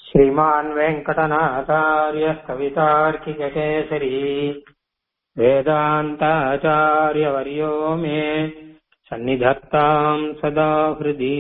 श्रीमान् वेङ्कटनाथार्यः कवितार्किककेसरी वेदान्ताचार्यवर्यो मे सन्निधत्ताम् सदा हृदि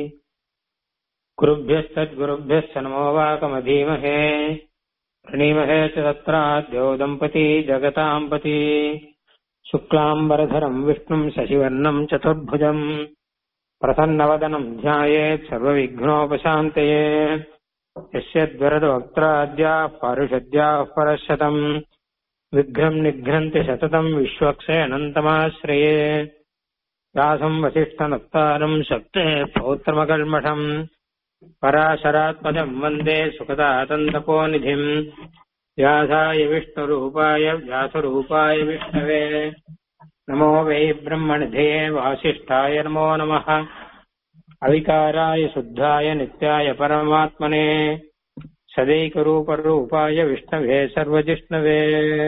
गुरुभ्यश्चद्गुरुभ्यश्च नमो वाकमधीमहे प्रणीमहे च तत्राद्यो दम्पती जगताम् पति शुक्लाम्बरधरम् विष्णुम् शशिवर्णम् चतुर्भुजम् प्रसन्नवदनम् ध्यायेत् सर्वविघ्नोपशान्तये यस्य द्वरदवक्त्राद्याः पारुषद्याः परशतम् विघ्नम् निघ्नन्ति सततम् विश्वक्षयनन्तमाश्रये व्यासम् वसिष्ठनक्तारम् शक्ते पौत्रमकल्मषम् पराशरात्मजम् वन्दे सुखदातन्तपोनिधिम् व्यासाय विष्णुरूपाय व्यासरूपाय विष्णवे नमो वै ब्रह्मणिधे वासिष्ठाय नमो नमः अविकाराय शुद्धाय नित्याय परमात्मने सदैकरूपरूपाय विष्णवे सर्वजिष्णवे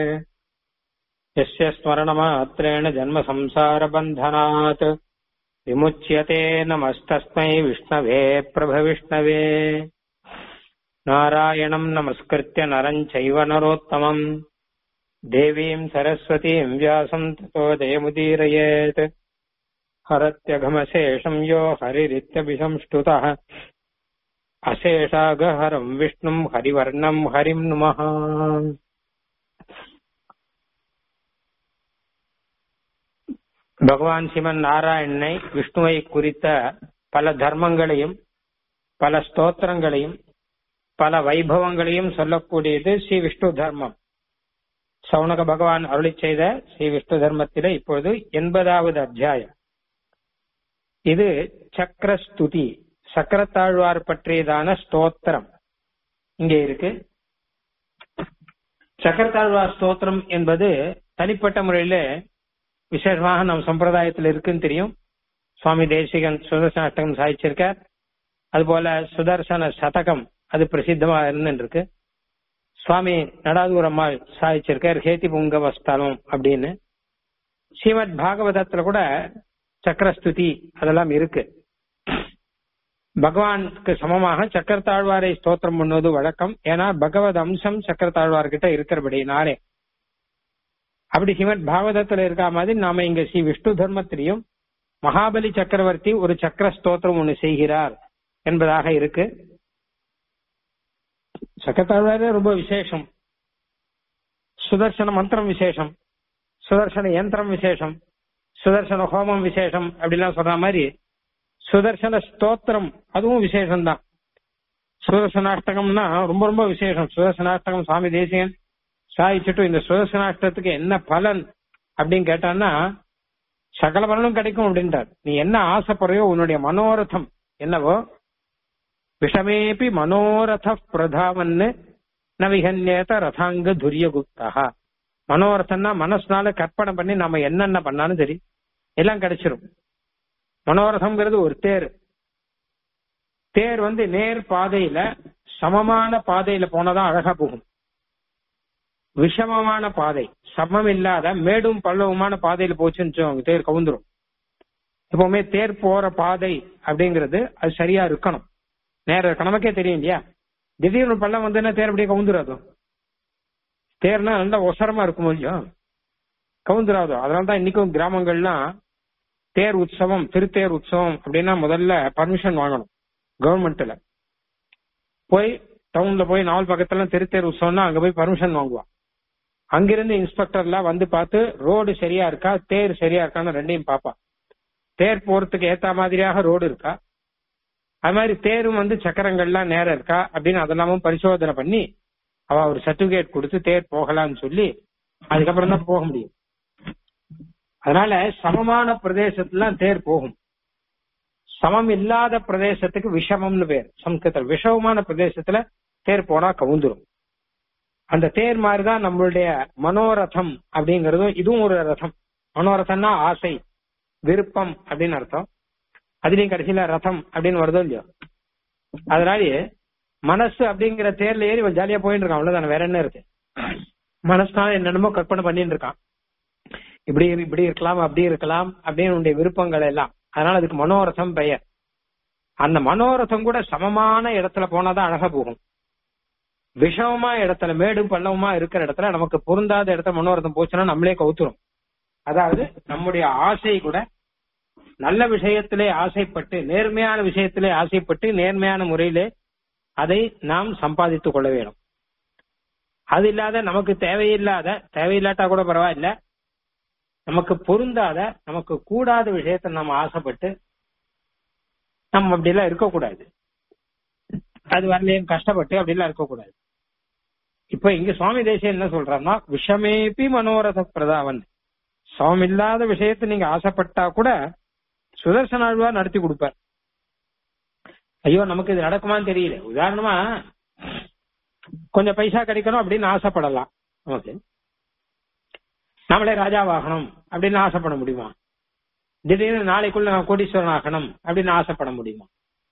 यस्य स्मरणमात्रेण जन्मसंसारबन्धनात् विमुच्यते नमस्तस्मै विष्णवे प्रभविष्णवे नारायणम् नमस्कृत्य नरम् चैव नरोत्तमम् देवीम् सरस्वतीम् व्यासम् ततो जयमुदीरयेत् हरत्यघमशेषम् यो हरिरित्यभिसंष्टुतः अशेषागहरम् विष्णुम् हरिवर्णम् हरिम् नुमः பகவான் சிவன் நாராயணனை விஷ்ணுவை குறித்த பல தர்மங்களையும் பல ஸ்தோத்திரங்களையும் பல வைபவங்களையும் சொல்லக்கூடியது ஸ்ரீ விஷ்ணு தர்மம் சவுனக பகவான் அருளி செய்த ஸ்ரீ விஷ்ணு தர்மத்திலே இப்பொழுது எண்பதாவது அத்தியாயம் இது சக்கரஸ்துதி சக்கரத்தாழ்வார் பற்றியதான ஸ்தோத்திரம் இங்கே இருக்கு சக்கரத்தாழ்வார் ஸ்தோத்திரம் என்பது தனிப்பட்ட முறையில விசேஷமாக நம் சம்பிரதாயத்தில் இருக்குன்னு தெரியும் சுவாமி தேசிகன் சுதர்சன அஷ்டகம் சாதிச்சிருக்கார் அதுபோல சுதர்சன சதகம் அது பிரசித்தமா இருந்துருக்கு சுவாமி நடாதூர் அம்மாள் சாதிச்சிருக்கார் ஹேதி புங்கவஸ்தலம் அப்படின்னு ஸ்ரீமத் பாகவதத்துல கூட சக்கரஸ்துதி அதெல்லாம் இருக்கு பகவானுக்கு சமமாக சக்கரத்தாழ்வாரை ஸ்தோத்திரம் பண்ணுவது வழக்கம் ஏன்னா பகவத் அம்சம் சக்கரத்தாழ்வார்கிட்ட இருக்கிறபடினாலே அப்படி ஸ்ரீமத் பாகவதத்துல இருக்க மாதிரி நாம இங்க ஸ்ரீ விஷ்ணு தர்மத்திலையும் மகாபலி சக்கரவர்த்தி ஒரு சக்கர ஸ்தோத்திரம் ஒண்ணு செய்கிறார் என்பதாக இருக்கு சக்கரத்தாழ்வாரே ரொம்ப விசேஷம் சுதர்சன மந்திரம் விசேஷம் சுதர்சன யந்திரம் விசேஷம் சுதர்சன ஹோமம் விசேஷம் அப்படிலாம் சொல்ற மாதிரி சுதர்சன ஸ்தோத்திரம் அதுவும் விசேஷம் தான் சுதர்சனாஷ்டகம்னா ரொம்ப ரொம்ப விசேஷம் சுதர்சனாஷ்டகம் சுவாமி தேசியன் சாதிச்சுட்டு இந்த சுதர்சனாஷ்டத்துக்கு என்ன பலன் அப்படின்னு கேட்டான்னா சகல பலனும் கிடைக்கும் அப்படின்றார் நீ என்ன ஆசைப்படுறியோ உன்னுடைய மனோரதம் என்னவோ விஷமேபி மனோரத பிரதாவன்னு நவிகன்யேத ரதாங்க துரிய குப்தா மனோரதம்னா மனசுனால கற்பனை பண்ணி நம்ம என்னென்ன பண்ணாலும் சரி எல்லாம் கிடைச்சிரும் மனோரதம்ங்கிறது ஒரு தேர் தேர் வந்து நேர் பாதையில சமமான பாதையில போனதான் அழகா போகும் விஷமமான பாதை சமம் இல்லாத மேடும் பள்ளவுமான பாதையில போச்சுன்னு தேர் கவுந்துரும் எப்பவுமே தேர் போற பாதை அப்படிங்கிறது அது சரியா இருக்கணும் நேரம் இருக்கு நமக்கே தெரியும் இல்லையா திடீர்னு பள்ளம் வந்துன்னா தேர் அப்படியே கவுந்துராதோ தேர்னா நல்லா ஒசரமா இருக்கும் இல்லையோ கவுந்துராதோ அதனாலதான் இன்னைக்கும் கிராமங்கள்லாம் தேர் உற்சவம் திருத்தேர் உற்சவம் அப்படின்னா முதல்ல பர்மிஷன் வாங்கணும் கவர்மெண்ட்ல போய் டவுன்ல போய் நாலு பக்கத்துல திருத்தேர் உற்சவம்னா அங்க போய் பர்மிஷன் வாங்குவான் அங்கிருந்து இன்ஸ்பெக்டர்லாம் வந்து பார்த்து ரோடு சரியா இருக்கா தேர் சரியா இருக்கான்னு ரெண்டையும் பார்ப்பான் தேர் போறதுக்கு ஏத்த மாதிரியாக ரோடு இருக்கா அது மாதிரி தேரும் வந்து சக்கரங்கள்லாம் நேரம் இருக்கா அப்படின்னு அதெல்லாமும் பரிசோதனை பண்ணி அவ ஒரு சர்டிபிகேட் கொடுத்து தேர் போகலாம்னு சொல்லி அதுக்கப்புறம் தான் போக முடியும் அதனால சமமான பிரதேசத்துல தேர் போகும் சமம் இல்லாத பிரதேசத்துக்கு விஷமம்னு பேர் சம்ஸ்கிருதம் விஷமமான பிரதேசத்துல தேர் போனா கவுந்துரும் அந்த தேர் மாதிரிதான் நம்மளுடைய மனோரதம் அப்படிங்கறதும் இதுவும் ஒரு ரதம் மனோரதம்னா ஆசை விருப்பம் அப்படின்னு அர்த்தம் அதுலயும் கடைசியில ரதம் அப்படின்னு வருதோ இல்லையோ அதனால மனசு அப்படிங்கிற தேர்ல ஏறி இவன் ஜாலியா போயிட்டு இருக்கான் அவ்வளவுதானே வேற என்ன இருக்கு மனசுனால என்னென்னமோ கற்பனை பண்ணிட்டு இருக்கான் இப்படி இப்படி இருக்கலாம் அப்படி இருக்கலாம் அப்படின்னு உன்னுடைய விருப்பங்கள் எல்லாம் அதனால அதுக்கு மனோரதம் பெயர் அந்த மனோரதம் கூட சமமான இடத்துல போனாதான் அழகா போகும் விஷமமா இடத்துல மேடு பள்ளவுமா இருக்கிற இடத்துல நமக்கு பொருந்தாத இடத்துல மனோரதம் போச்சுன்னா நம்மளே கவுத்துரும் அதாவது நம்முடைய ஆசை கூட நல்ல விஷயத்திலே ஆசைப்பட்டு நேர்மையான விஷயத்திலே ஆசைப்பட்டு நேர்மையான முறையிலே அதை நாம் சம்பாதித்துக் கொள்ள வேண்டும் அது இல்லாத நமக்கு தேவையில்லாத தேவையில்லாட்டா கூட பரவாயில்ல நமக்கு பொருந்தாத நமக்கு கூடாத விஷயத்தை நம்ம ஆசைப்பட்டு நம்ம அப்படிலாம் இருக்கக்கூடாது அது வரலையும் கஷ்டப்பட்டு அப்படிலாம் இருக்கக்கூடாது இப்ப இங்க சுவாமி தேசியம் என்ன சொல்றாருன்னா விஷமேபி மனோரத பிரதாவன் சுவாமி இல்லாத விஷயத்தை நீங்க ஆசைப்பட்டா கூட சுதர்சன ஆழ்வார் நடத்தி கொடுப்பார் ஐயோ நமக்கு இது நடக்குமான்னு தெரியல உதாரணமா கொஞ்சம் பைசா கிடைக்கணும் அப்படின்னு ஆசைப்படலாம் நமக்கு நம்மளே ராஜாவாகணும் அப்படின்னு ஆசைப்பட முடியுமா திடீர்னு நாளைக்குள்ள நான் கோடீஸ்வரன் ஆகணும் அப்படின்னு ஆசைப்பட முடியுமா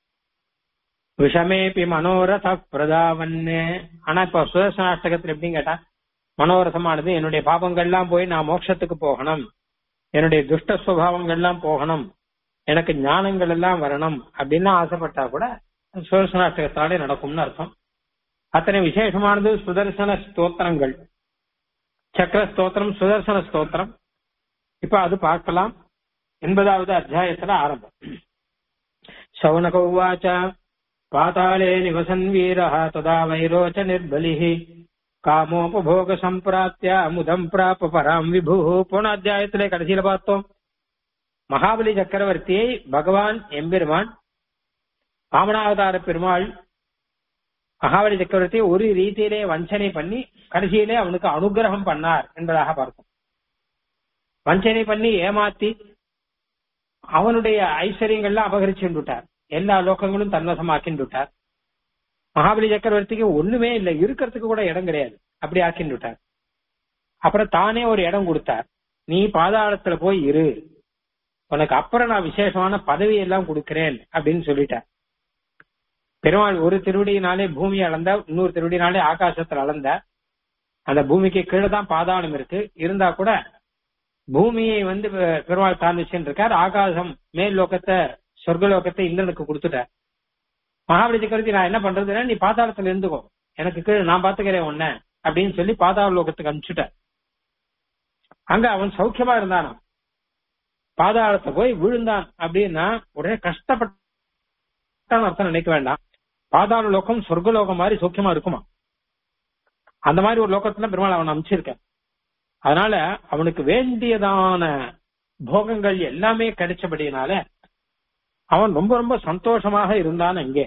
விஷமேபி மனோரத பிரதாவன்னு ஆனா இப்ப சுதர்சனாஷ்டகத்துல எப்படின்னு கேட்டா மனோரதமானது என்னுடைய பாபங்கள்லாம் போய் நான் மோட்சத்துக்கு போகணும் என்னுடைய துஷ்ட சுபாவங்கள்லாம் போகணும் எனக்கு ஞானங்கள் எல்லாம் வரணும் அப்படின்னு ஆசைப்பட்டா கூட சுதர்சனாஷ்டகத்தாலே நடக்கும்னு அர்த்தம் அத்தனை விசேஷமானது சுதர்சன ஸ்தோத்திரங்கள் சக்கர ஸ்தோத்திரம் சுதர்சன ஸ்தோத்திரம் இப்ப அது பார்க்கலாம் எண்பதாவது அத்தியாயத்துல ஆரம்பம் சவுனக உவாச்ச பாதாளே நிவசன் வீரः ததா வைரோச்ச நிர்பலிः காமோபபோக சம்பிராப்திய அமுதம் பிராப்ப பராம் விபு போன அத்தியாயத்திலே கடைசியில பார்த்தோம் மகாபலி சக்கரவர்த்தியை பகவான் எம்பெருமான் வாமனாவதார பெருமாள் மகாபலி சக்கரவர்த்தியை ஒரு ரீதியிலே வஞ்சனை பண்ணி கடைசியிலே அவனுக்கு அனுகிரகம் பண்ணார் என்பதாக பார்த்தோம் வஞ்சனை பண்ணி ஏமாத்தி அவனுடைய ஐஸ்வர்யங்கள்லாம் அபகரிச்சு விட்டார் எல்லா லோகங்களும் தன்வசமாக்கின்னு விட்டார் மகாபலி சக்கரவர்த்திக்கு ஒண்ணுமே இல்லை இருக்கிறதுக்கு கூட இடம் கிடையாது அப்படி ஆக்கின்னு விட்டார் அப்புறம் தானே ஒரு இடம் கொடுத்தார் நீ பாதாளத்துல போய் இரு உனக்கு அப்புறம் நான் விசேஷமான பதவி எல்லாம் கொடுக்கிறேன் அப்படின்னு சொல்லிட்டார் பெருமாள் ஒரு திருவடியினாலே பூமியை அளந்த இன்னொரு திருவடியினாலே ஆகாசத்துல அளந்த அந்த பூமிக்கு கீழே தான் பாதாளம் இருக்கு இருந்தா கூட பூமியை வந்து பெருமாள் தான் வச்சுட்டு இருக்கார் ஆகாசம் மேல் லோகத்தை சொர்க்கலோகத்தை இந்திரனுக்கு கொடுத்துட்டார் மகாபலி சக்கரவர்த்தி நான் என்ன பண்றதுன்னா நீ பாதாளத்துல இருந்துக்கோ எனக்கு கீழே நான் பாத்துக்கிறேன் உன்ன அப்படின்னு சொல்லி பாதாள லோகத்துக்கு அனுப்பிச்சுட்டார் அங்க அவன் சௌக்கியமா இருந்தானாம் பாதாளத்தை போய் விழுந்தான் அப்படின்னா உடனே கஷ்டப்பட்டான் அர்த்தம் நினைக்க வேண்டாம் பாதாள லோகம் சொர்க்கலோகம் மாதிரி சௌக்கியமா இருக்குமா அந்த மாதிரி ஒரு லோகத்துல பெருமாள் அவன் அமைச்சிருக்க அதனால அவனுக்கு வேண்டியதான போகங்கள் எல்லாமே கிடைச்சபடினால அவன் ரொம்ப ரொம்ப சந்தோஷமாக இருந்தான் அங்கே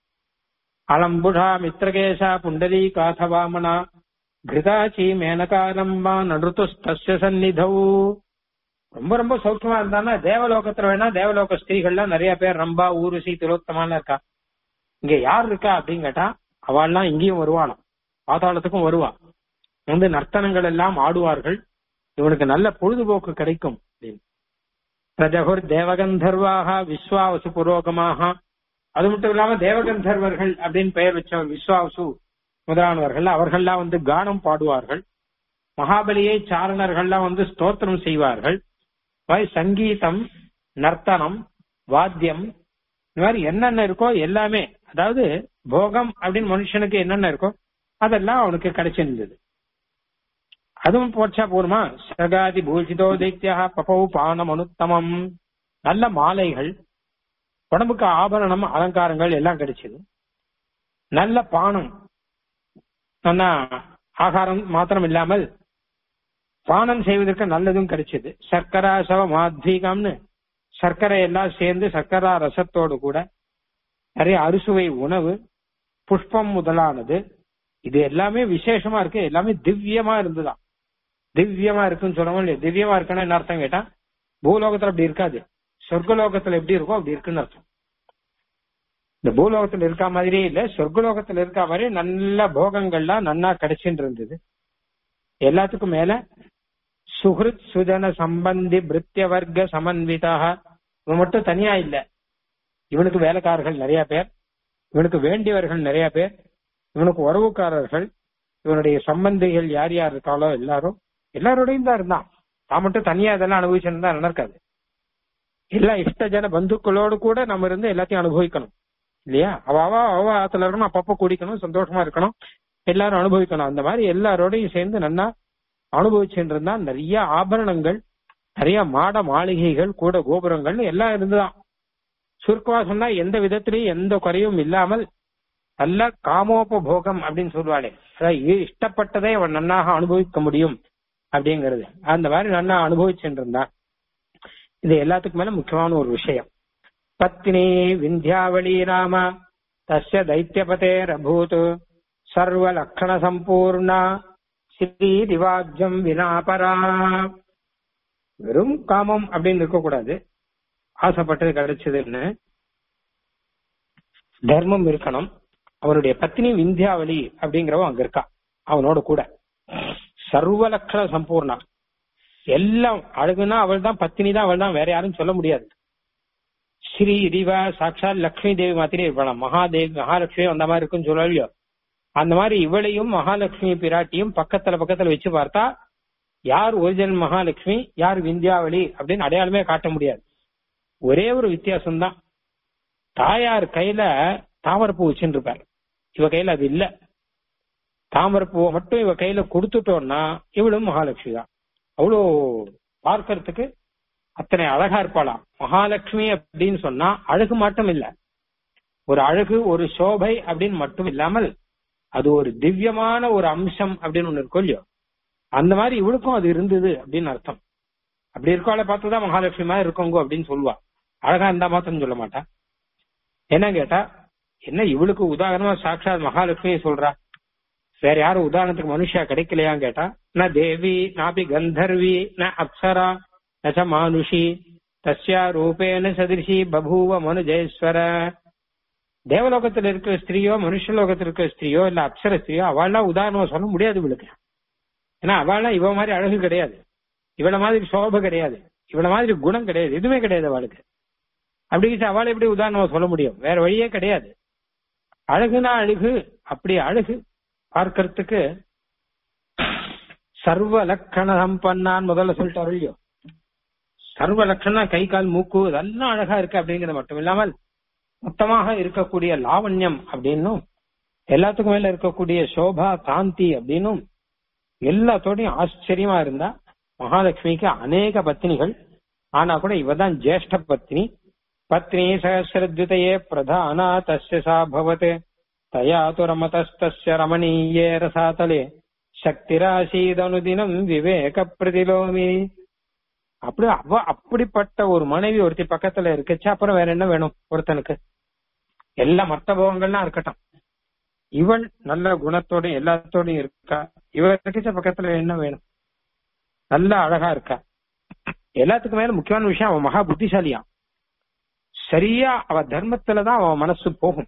அலம்புடா மித்ரகேசா புண்டலி காதவாமனா கிருதாச்சி மேனகாலம்பா நடுத்துஸ்தஸ்ய சந்நிதௌ ரொம்ப ரொம்ப சௌக்கியமா இருந்தானா தேவலோகத்துல வேணா தேவலோக ஸ்திரீகள்லாம் நிறைய பேர் ரம்பா ஊருசி திலோத்தமான இருக்கா இங்க யார் இருக்கா அப்படின்னு கேட்டா அவள்லாம் இங்கேயும் வருவாளாம் பாதாளத்துக்கும் வருவா வந்து நர்த்தனங்கள் எல்லாம் ஆடுவார்கள் இவனுக்கு நல்ல பொழுதுபோக்கு கிடைக்கும் அப்படின்னு பிரஜகுர் தேவகந்தர்வாக விஸ்வாவசு புரோகமாக அது மட்டும் இல்லாம தேவகந்தர்வர்கள் அப்படின்னு பெயர் வச்சவர் விஸ்வாவசு முதலானவர்கள் அவர்கள்லாம் வந்து கானம் பாடுவார்கள் மகாபலியை சாரணர்கள்லாம் வந்து ஸ்தோத்திரம் செய்வார்கள் மாதிரி சங்கீதம் நர்த்தனம் வாத்தியம் இந்த மாதிரி என்னென்ன இருக்கோ எல்லாமே அதாவது போகம் அப்படின்னு மனுஷனுக்கு என்னென்ன இருக்கோ அதெல்லாம் அவனுக்கு கிடைச்சிருந்தது அதுவும் போச்சா போருமா சகாதி பூஷிதோ தைத்தியா பபௌ பானம் அனுத்தமம் நல்ல மாலைகள் உடம்புக்கு ஆபரணம் அலங்காரங்கள் எல்லாம் கிடைச்சது நல்ல பானம் நல்லா ஆகாரம் மாத்திரம் இல்லாமல் பானம் செய்வதற்கு நல்லதும் கிடைச்சது சர்க்கரா சவ மாத்வீகம்னு சர்க்கரை எல்லாம் சேர்ந்து சர்க்கரா ரசத்தோடு கூட நிறைய அறுசுவை உணவு புஷ்பம் முதலானது இது எல்லாமே விசேஷமா இருக்கு எல்லாமே திவ்யமா இருந்துதான் திவ்யமா இருக்குன்னு சொல்லவும் இல்லையா திவ்யமா இருக்குன்னா என்ன அர்த்தம் கேட்டா பூலோகத்துல அப்படி இருக்காது சொர்க்கலோகத்துல எப்படி இருக்கோ அப்படி இருக்குன்னு அர்த்தம் இந்த பூலோகத்துல இருக்கா மாதிரியே இல்ல சொர்க்கலோகத்துல இருக்கா மாதிரி நல்ல போகங்கள்லாம் நன்னா கிடைச்சுட்டு இருந்தது எல்லாத்துக்கும் மேல சுஹிருத் சுஜன சம்பந்தி பிருத்திய வர்க்க சமன்விதாக இவன் மட்டும் தனியா இல்ல இவனுக்கு வேலைக்காரர்கள் நிறைய பேர் இவனுக்கு வேண்டியவர்கள் நிறைய பேர் இவனுக்கு உறவுக்காரர்கள் இவனுடைய சம்பந்திகள் யார் யார் இருக்காளோ எல்லாரும் எல்லாரோடையும் தான் இருந்தான் தான் மட்டும் தனியா இதெல்லாம் அனுபவிச்சிருந்தா நல்லா இருக்காது எல்லா இஷ்ட ஜன பந்துக்களோடு கூட நம்ம இருந்து எல்லாத்தையும் அனுபவிக்கணும் இல்லையா அவ அவ அவ ஆத்துல இருக்கணும் அப்பப்ப குடிக்கணும் சந்தோஷமா இருக்கணும் எல்லாரும் அனுபவிக்கணும் அந்த மாதிரி எல்லாரோடையும் சேர்ந்து நன்னா அனுபவிச்சுட்டு இருந்தா நிறைய ஆபரணங்கள் நிறைய மாட மாளிகைகள் கூட கோபுரங்கள் எல்லாம் இருந்துதான் சுருக்கமா சொன்னா எந்த விதத்திலையும் எந்த குறையும் இல்லாமல் நல்ல காமோபபோகம் அப்படின்னு சொல்லுவாளே அதாவது இஷ்டப்பட்டதை அவன் நன்னாக அனுபவிக்க முடியும் அப்படிங்கிறது அந்த மாதிரி நன்னா அனுபவிச்சுட்டு இருந்தான் இது எல்லாத்துக்கும் மேல முக்கியமான ஒரு விஷயம் பத்னி விந்தியாவளி ராம தஸ்ய தைத்தியபதேரபூத் சர்வ லக்ஷண சம்பூர்ணா ஸ்ரீ திவாஜம் வினாபரா வெறும் காமம் அப்படின்னு இருக்கக்கூடாது ஆசைப்பட்டது கிடைச்சதுன்னு தர்மம் இருக்கணும் அவருடைய பத்னி விந்தியாவளி அப்படிங்கிறவன் அங்க இருக்கா அவனோட கூட சர்வ லட்சண சம்பூர்ணா எல்லாம் அழகுனா அவள் தான் பத்தினி தான் அவள் தான் வேற யாரும் சொல்ல முடியாது ஸ்ரீ திவா சாட்சாத் லக்ஷ்மி தேவி மாதிரி இருப்பாளாம் மகாதேவி மகாலட்சுமி அந்த மாதிரி இருக்குன்னு சொல்லலையோ அந்த மாதிரி இவளையும் மகாலட்சுமி பிராட்டியும் பக்கத்துல பக்கத்துல வச்சு பார்த்தா யார் ஒரிஜினல் மகாலட்சுமி யார் விந்தியாவளி அப்படின்னு அடையாளமே காட்ட முடியாது ஒரே ஒரு வித்தியாசம் தான் தாயார் கையில தாமரப்பூ வச்சுட்டு இருப்பார் இவ கையில அது இல்ல தாமரப்பூவை மட்டும் இவ கையில கொடுத்துட்டோம்னா இவளும் மகாலட்சுமி தான் அவ்வளோ பார்க்கறதுக்கு அத்தனை அழகா இருப்பாளாம் மகாலட்சுமி அப்படின்னு சொன்னா அழகு மட்டும் இல்ல ஒரு அழகு ஒரு சோபை அப்படின்னு மட்டும் இல்லாமல் அது ஒரு திவ்யமான ஒரு அம்சம் அப்படின்னு ஒண்ணு இருக்கும் இல்லையோ அந்த மாதிரி இவளுக்கும் அது இருந்தது அப்படின்னு அர்த்தம் அப்படி இருக்கவாளை பார்த்துதான் மகாலட்சுமி மாதிரி இருக்கோங்க அப்படின்னு சொல்லுவா அழகா இருந்தா மாத்திரம் சொல்ல மாட்டா என்ன கேட்டா என்ன இவளுக்கு உதாரணமா சாட்சாத் மகாலட்சுமி சொல்றா வேற யாரும் உதாரணத்துக்கு மனுஷா கிடைக்கலையான்னு கேட்டா ந தேவி நாபி கந்தர்வி ந அப்சரா நச்ச மானுஷி தஸ்யா ரூபேன சதிர்ஷி பபூவ மனுஜேஸ்வர தேவலோகத்துல இருக்கிற ஸ்திரீயோ மனுஷலோகத்துல இருக்கிற ஸ்திரீயோ இல்ல அப்சர ஸ்திரீயோ அவள்லாம் உதாரணமா சொல்ல முடியாது இவளுக்கு ஏன்னா அவள்லாம் இவ மாதிரி அழகு கிடையாது இவள மாதிரி சோபை கிடையாது இவள மாதிரி குணம் கிடையாது எதுவுமே கிடையாது அவளுக்கு அப்படி அவளை எப்படி உதாரணமா சொல்ல முடியும் வேற வழியே கிடையாது அழகுனா அழகு அப்படி அழகு பார்க்கறதுக்கு சர்வ லட்சண சம்பன்னான் முதல்ல சொல்லிட்டாரு இல்லையோ சர்வ லட்சணம் கை கால் மூக்கு இதெல்லாம் அழகா இருக்கு அப்படிங்கிறது மட்டும் இல்லாமல் மொத்தமாக இருக்கக்கூடிய லாவண்யம் அப்படின்னும் எல்லாத்துக்கும் மேல இருக்கக்கூடிய சோபா காந்தி அப்படின்னும் எல்லாத்தோடையும் ஆச்சரியமா இருந்தா மகாலட்சுமிக்கு அநேக பத்தினிகள் ஆனா கூட இவதான் ஜேஷ்ட பத்னி பத்னி சகசிரத்யுதயே பிரதானா தஸ்ய சா பவத் தயா து ரமதஸ்தஸ்ய ரமணீயே ரசாதலே சக்திராசீதனுதினம் விவேக பிரதிலோமி அப்படி அவ அப்படிப்பட்ட ஒரு மனைவி ஒருத்தி பக்கத்துல இருக்குச்சு அப்புறம் வேற என்ன வேணும் ஒருத்தனுக்கு எல்லா மற்ற போகங்கள்லாம் இருக்கட்டும் இவள் நல்ல குணத்தோட எல்லாத்தோடையும் இருக்கா இவ இருக்கிச்ச பக்கத்துல என்ன வேணும் நல்ல அழகா இருக்கா எல்லாத்துக்கும் மேல முக்கியமான விஷயம் அவன் மகா புத்திசாலியா சரியா அவ தர்மத்துலதான் அவன் மனசு போகும்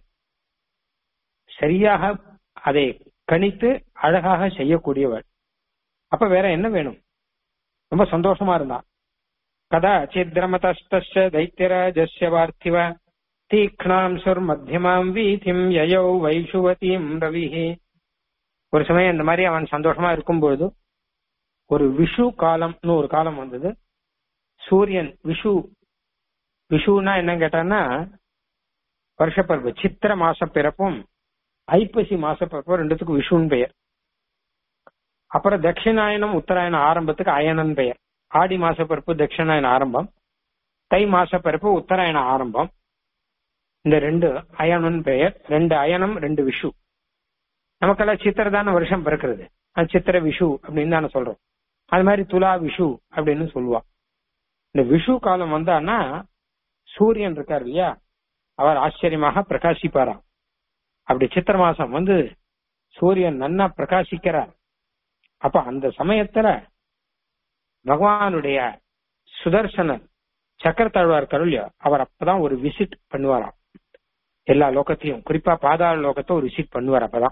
சரியாக அதை கணித்து அழகாக செய்யக்கூடியவள் அப்ப வேற என்ன வேணும் ரொம்ப சந்தோஷமா இருந்தா கதா சித்ரமதஸ்தஸ்ய தைத்தியராஜஸ்ய பார்த்திவ தீக்ஷ்ணாம் சுர் மத்தியமாம் வீதிம் யயௌ வைஷுவதீம் ரவிஹி ஒரு சமயம் இந்த மாதிரி அவன் சந்தோஷமா இருக்கும்பொழுது ஒரு விஷு காலம்னு ஒரு காலம் வந்தது சூரியன் விஷு விஷுனா என்ன கேட்டான்னா வருஷப்பிறப்பு சித்திர மாச பிறப்பும் ஐப்பசி மாச பிறப்பும் ரெண்டுத்துக்கும் விஷுன்னு பெயர் அப்புறம் தட்சிணாயனம் உத்தராயணம் ஆரம்பத்துக்கு அயனன் பெயர் ஆடி மாச பிறப்பு தட்சிணாயன ஆரம்பம் தை மாச பிறப்பு உத்தராயண ஆரம்பம் இந்த ரெண்டு அயனன் பெயர் ரெண்டு அயனம் ரெண்டு விஷு நமக்கெல்லாம் சித்திரதான வருஷம் பிறக்கிறது அது சித்திர விஷு அப்படின்னு தானே சொல்றோம் அது மாதிரி துலா விஷு அப்படின்னு சொல்லுவா இந்த விஷு காலம் வந்தான்னா சூரியன் இருக்கார் இல்லையா அவர் ஆச்சரியமாக பிரகாசிப்பாராம் அப்படி சித்திர மாசம் வந்து சூரியன் நன்னா பிரகாசிக்கிறார் அப்ப அந்த சமயத்துல பகவானுடைய சுதர்சனர் சக்கரத்தாழ்வார் கருள்யா அவர் அப்பதான் ஒரு விசிட் பண்ணுவாராம் எல்லா லோகத்தையும் குறிப்பா பாதாள லோகத்தை ஒரு விசிட் பண்ணுவார் அப்பதான்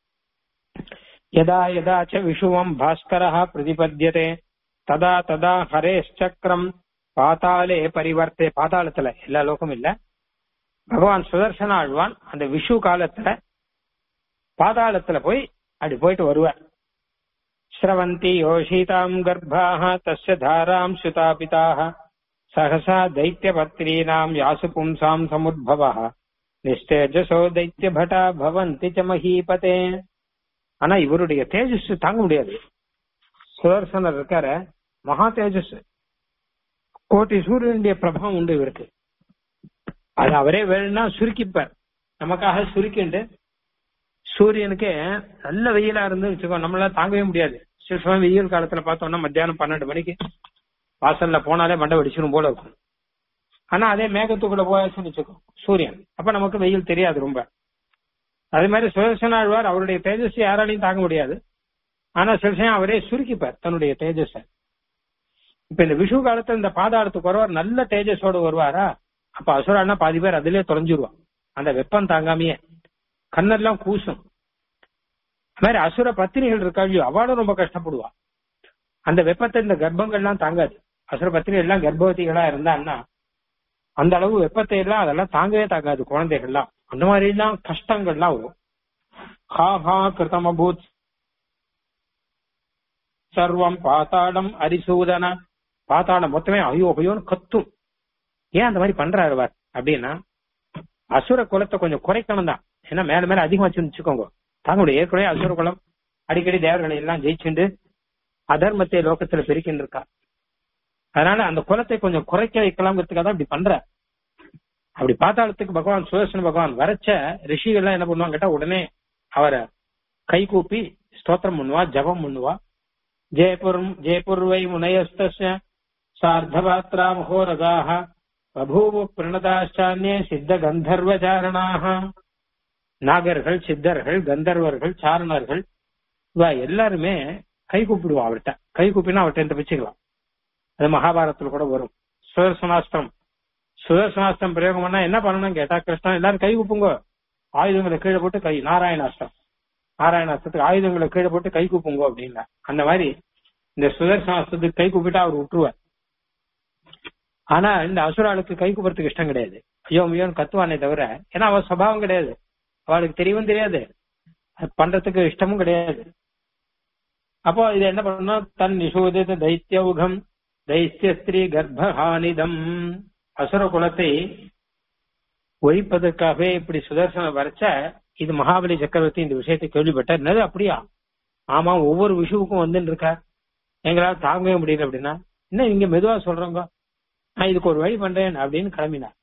யதா யதா ச விஷுவம் பாஸ்கரா பிரதிபத்தியதே ததா ததா ஹரேஷ்சக்கரம் பாதாளே பரிவர்த்தே பாதாளத்துல எல்லா லோகம் இல்ல பகவான் சுதர்சன ஆழ்வான் அந்த விஷு காலத்துல பாதாளத்துல போய் அப்படி போயிட்டு வருவார் ஸ்ரவந்தி யோஷிதாம் கர்ப்பாக தஸ்ய தாராம் சுதாபிதாக சகசா தைத்தியபத்ரீனாம் யாசு பும்சாம் சமுদ্பவ நிஸ்தேஜசோ தைத்தியபட்டா பவந்தி ச மஹீபதே ஆனா இவருடைய தேஜஸ் தாங்க முடியாது சுதர்சனர் இருக்கார மகா தேஜஸ் கோட்டி சூரியனுடைய பிரபாவம் உண்டு இவருக்கு அது அவரே வேணும்னா சுருக்கிப்பார் நமக்காக சுருக்கிண்டு சூரியனுக்கு நல்ல வெயிலா இருந்து வச்சுக்கோ நம்மளால தாங்கவே முடியாது சில சமயம் வெயில் காலத்துல பார்த்தோம்னா மத்தியானம் பன்னெண்டு மணிக்கு வாசல்ல போனாலே மண்டை வெடிச்சிடும் போல இருக்கும் ஆனா அதே மேகத்துக்குள்ள போயாச்சுன்னு வச்சுக்கோ சூரியன் அப்ப நமக்கு வெயில் தெரியாது ரொம்ப அதே மாதிரி சுதர்சனாழ்வார் அவருடைய தேஜஸ் யாராலையும் தாங்க முடியாது ஆனா சில சமயம் அவரே சுருக்கிப்பார் தன்னுடைய தேஜஸ இப்ப இந்த விஷு காலத்துல இந்த பாதாளத்துக்கு வருவார் நல்ல தேஜஸோடு வருவாரா அப்ப அசுரானா பாதி பேர் அதிலே தொலைஞ்சிருவான் அந்த வெப்பம் தாங்காமையே கண்ணெல்லாம் கூசும் அது மாதிரி அசுர பத்தினிகள் இருக்காங்க அவளும் ரொம்ப கஷ்டப்படுவா அந்த வெப்பத்தை இந்த கர்ப்பங்கள்லாம் தாங்காது அசுர பத்திரிகள் எல்லாம் கர்ப்பவதிகளா இருந்தான்னா அந்த அளவு வெப்பத்தை எல்லாம் அதெல்லாம் தாங்கவே தாங்காது குழந்தைகள்லாம் அந்த மாதிரி எல்லாம் கஷ்டங்கள்லாம் வரும் ஹா ஹா கிருதமபூத் சர்வம் பாத்தாளம் அரிசூதன பாத்தாளம் மொத்தமே ஐயோ ஐயோன்னு கத்தும் ஏன் அந்த மாதிரி பண்றாரு அவர் அப்படின்னா அசுர குலத்தை கொஞ்சம் குறைக்கணும் தான் ஏன்னா மேல மேல அதிகமா வச்சுக்கோங்க தாங்க முடியும் ஏற்கனவே அசுர குலம் அடிக்கடி தேவர்களை எல்லாம் ஜெயிச்சுண்டு அதர்மத்தை லோகத்துல பெருக்கின்னு இருக்கா அதனால அந்த குலத்தை கொஞ்சம் குறைக்க வைக்கலாம்ங்கிறதுக்காக தான் இப்படி பண்ற அப்படி பாத்தாளத்துக்கு பகவான் சுதர்சன பகவான் வரைச்ச ரிஷிகள்லாம் என்ன பண்ணுவாங்க கேட்டா உடனே அவரை கை கூப்பி ஸ்தோத்திரம் பண்ணுவா ஜபம் பண்ணுவா ஜெயபுர் ஜெயபுர்வை முனயஸ்தஸ்ய சார்த்தபாத்ரா மகோரதாக பபூவ பிரணதாச்சான்யே சித்த கந்தர்வச்சாரணாக நாகர்கள் சித்தர்கள் கந்தர்வர்கள் சாரணர்கள் இவா எல்லாருமே கை கூப்பிடுவா அவர்கிட்ட கை கூப்பினா அவர்கிட்ட இந்த வச்சுக்கலாம் அது மகாபாரதத்துல கூட வரும் சுதர்சனாஸ்திரம் சுதர்சனாஸ்திரம் பிரயோகம் பண்ணா என்ன பண்ணணும் கேட்டா கிருஷ்ணன் எல்லாரும் கை கூப்புங்க ஆயுதங்களை கீழே போட்டு கை நாராயணாஸ்திரம் நாராயணாஸ்திரத்துக்கு ஆயுதங்களை கீழே போட்டு கை கூப்புங்க அப்படின்னா அந்த மாதிரி இந்த சுதர்சனாஸ்திரத்துக்கு கை கூப்பிட்டா அவர் விட்டுருவார் ஆனா இந்த அசுராளுக்கு கை கூப்புறதுக்கு இஷ்டம் கிடையாது ஐயோ ஐயோன்னு கத்துவானே தவிர ஏன்னா அவ சுபாவம் கிடையாது அவளுக்கு தெரியவும் தெரியாது அது பண்றதுக்கு இஷ்டமும் கிடையாது அப்போ இது என்ன பண்ணணும் தன் நிஷோதித தைத்தியௌகம் தைத்திய ஸ்திரீ கர்ப்பஹானிதம் அசுர குலத்தை ஒழிப்பதற்காகவே இப்படி சுதர்சனம் வரைச்ச இது மகாபலி சக்கரவர்த்தி இந்த விஷயத்தை கேள்விப்பட்டார் என்னது அப்படியா ஆமா ஒவ்வொரு விஷுவுக்கும் வந்துன்னு இருக்கா எங்களால தாங்கவே முடியல அப்படின்னா என்ன இங்க மெதுவா சொல்றோங்க நான் இதுக்கு ஒரு வழி பண்றேன் அப்படின்னு கிளம்பினார்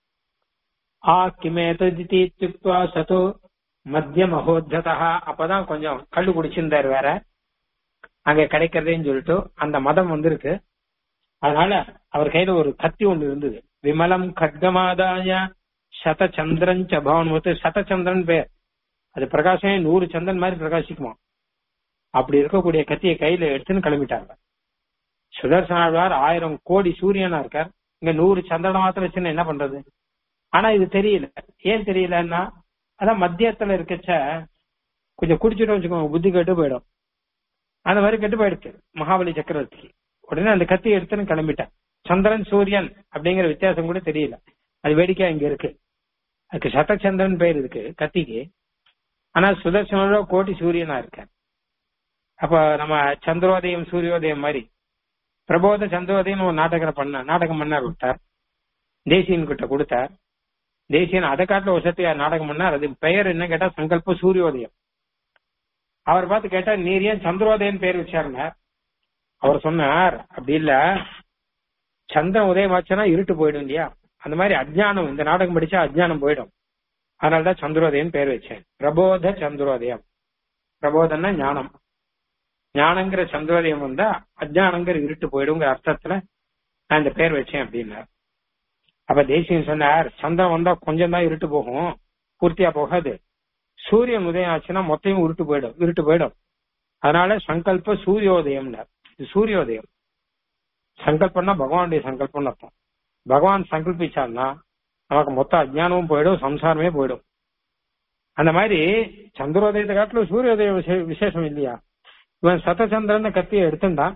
ஆ கிமேதுக்துவா சது மத்திய மகோத்ததா அப்பதான் கொஞ்சம் கள்ளு குடிச்சிருந்தாரு வேற அங்க கிடைக்கிறதேன்னு சொல்லிட்டு அந்த மதம் வந்திருக்கு அதனால அவர் கையில ஒரு கத்தி ஒண்ணு இருந்தது விமலம் கட்கமாதாய சதச்சந்திரன் பவன் வந்து சதச்சந்திரன் பேர் அது பிரகாசமே நூறு சந்திரன் மாதிரி பிரகாசிக்குமா அப்படி இருக்கக்கூடிய கத்தியை கையில எடுத்துன்னு கிளம்பிட்டாங்க சுதர்சனாழ்வார் ஆயிரம் கோடி சூரியனா இருக்கார் இங்க நூறு சந்திரனை மாத்திரம் வச்சுன்னு என்ன பண்றது ஆனா இது தெரியல ஏன் தெரியலன்னா அதான் மத்தியத்துல இருக்கச்ச கொஞ்சம் குடிச்சிட்டு வச்சுக்கோங்க புத்தி கெட்டு போயிடும் அந்த மாதிரி கெட்டு போயிடுச்சு மகாபலி சக்கரவர்த்திக்கு உடனே அந்த கத்தி எடுத்துன்னு கிளம்பிட்டேன் சந்திரன் சூரியன் அப்படிங்கிற வித்தியாசம் கூட தெரியல அது வேடிக்கை இங்க இருக்கு அதுக்கு சதச்சந்திரன் பேர் இருக்கு கத்திக்கு ஆனா சுதர்சனோட கோட்டி சூரியனா இருக்க அப்ப நம்ம சந்திரோதயம் சூரியோதயம் மாதிரி பிரபோத சந்திரோதயம் ஒரு நாடகம் பண்ண நாடகம் பண்ணார் விட்டார் தேசியன் கிட்ட கொடுத்தார் தேசியன் அதை காட்டில ஒரு சக்தி நாடகம் பண்ணார் அது பெயர் என்ன கேட்டா சங்கல்ப சூரியோதயம் அவர் பார்த்து கேட்டா நீர் ஏன் சந்திரோதயன் பேர் வச்சாருனார் அவர் சொன்னார் அப்படி இல்ல சந்திரன் உதயமாச்சுன்னா இருட்டு போயிடும் இல்லையா அந்த மாதிரி அஜ்ஞானம் இந்த நாடகம் படிச்சா அஜ்ஞானம் போயிடும் அதனாலதான் சந்திரோதயன் பேர் வச்சேன் பிரபோத சந்திரோதயம் பிரபோதம்னா ஞானம் ஞானங்கிற சந்திரோதயம் வந்தா அஜ்ஞானங்கிற இருட்டு போயிடுங்கிற அர்த்தத்துல நான் இந்த பேர் வச்சேன் அப்படின்னார் அப்ப தேசியம் சொன்னார் சந்திரன் வந்தா கொஞ்சம் தான் இருட்டு போகும் பூர்த்தியா போகாது சூரியன் உதயம் ஆச்சுன்னா மொத்தையும் உருட்டு போயிடும் இருட்டு போயிடும் அதனால சங்கல்ப சூரியோதயம்னார் இது சூரியோதயம் சங்கல்பம்னா பகவானுடைய சங்கல்பம்னு அர்த்தம் பகவான் சங்கல்பிச்சான்னா நமக்கு மொத்த அஜ்ஞானமும் போயிடும் சம்சாரமே போயிடும் அந்த மாதிரி சந்திரோதயத்தை காட்டிலும் சூரியோதய விசே- விசேஷம் இல்லையா இவன் சதச்சந்திரன் கத்தியை எடுத்துட்டான்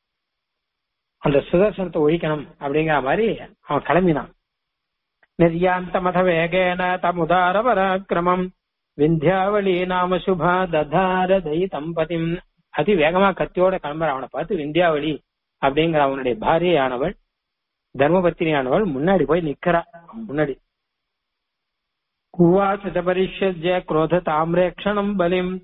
அந்த சுதர்சனத்தை ஒழிக்கணும் அப்படிங்கிற மாதிரி அவன் கிளம்பினான் நிர்யாந்த மத வேகேன தமுதார பராக்கிரமம் விந்தியாவளி நாம சுபா ததார தயிதம் பதிம் அதி வேகமா கத்தியோட கிளம்புற அவனை பார்த்து விந்தியாவளி அப்படிங்கிற அவனுடைய பாரியையானவள் தர்மபத்தினியானவள் முன்னாடி போய் நிக்கிறா அவன் முன்னாடி குவாச பரிஷஜ்ய குரோத தாமிரேக்ஷணம் பலிம்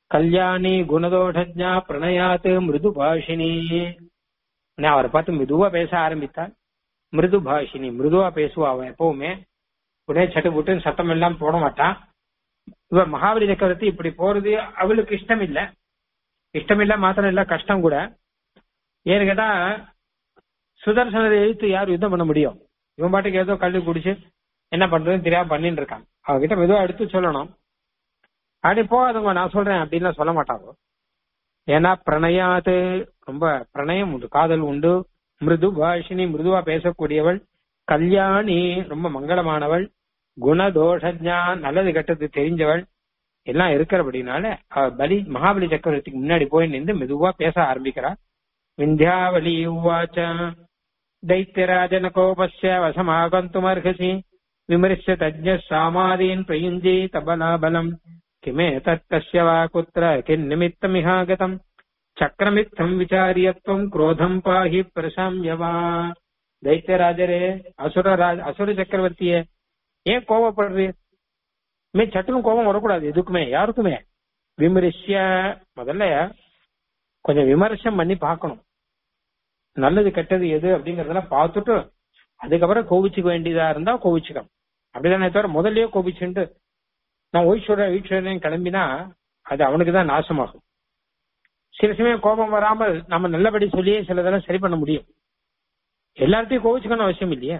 கல்யாணி குணதோஷஜா பிரணயாத்து மிருது பாஷினி உடனே அவரை பார்த்து மெதுவா பேச ஆரம்பித்தாள் மிருது பாஷினி மிருதுவா பேசுவா அவன் எப்பவுமே உடனே சட்டு புட்டு சத்தம் எல்லாம் போட மாட்டான் இவ மகாபலி சக்கரவர்த்தி இப்படி போறது அவளுக்கு இஷ்டம் இல்ல இஷ்டம் இல்ல மாத்திரம் இல்ல கஷ்டம் கூட ஏன்னு கேட்டா சுதர்சனரை எழுத்து யார் யுத்தம் பண்ண முடியும் இவன் பாட்டுக்கு ஏதோ கல்வி குடிச்சு என்ன பண்றதுன்னு தெரியாம பண்ணிட்டு இருக்கான் அவகிட்ட மெதுவா எடுத்து சொல்லணும் அப்படி போகாதுங்க நான் சொல்றேன் அப்படின்லாம் சொல்ல மாட்டாங்க ஏன்னா பிரணயாது ரொம்ப பிரணயம் உண்டு காதல் உண்டு மிருது பாஷினி மிருதுவா பேசக்கூடியவள் கல்யாணி ரொம்ப மங்களமானவள் குணதோஷஜா நல்லது கெட்டது தெரிஞ்சவள் எல்லாம் இருக்கிறபடினால அவ பலி மகாபலி சக்கரவர்த்திக்கு முன்னாடி போய் நின்று மெதுவா பேச ஆரம்பிக்கிறா விந்தியாவலி உவாச்ச दैत्यराजन कोपस्य वसमागन्तुमर्हसि विमृश्य तज्ञः सामादीन् प्रयुञ्जी तबलाबलम् किमेतत्तस्य वा कुत्र किन्निमित्तमिहागतम् चक्रमित्थम् विचार्यत्वम् क्रोधम् पाहि प्रशाम्य वा दैत्यराजरे அசுர ராஜ அசுர சக்கரவர்த்தியே ஏன் கோவப்படுறீர் மே சட்டுன்னு கோபம் வரக்கூடாது எதுக்குமே யாருக்குமே விமரிசிய முதல்ல கொஞ்சம் விமர்சனம் பண்ணி பார்க்கணும் நல்லது கெட்டது எது அப்படிங்கறதெல்லாம் பார்த்துட்டு அதுக்கப்புறம் கோவிச்சுக்க வேண்டியதா இருந்தா கோவிச்சுக்கணும் அப்படிதானே தவிர முதல்லயே கோபிச்சுட்டு நான் ஈஸ்வர ஈஸ்வரன் கிளம்பினா அது அவனுக்கு தான் நாசமாகும் சில சமயம் கோபம் வராமல் நம்ம நல்லபடி சொல்லியே சிலதெல்லாம் சரி பண்ண முடியும் எல்லார்ட்டையும் கோவிச்சுக்கணும் அவசியம் இல்லையே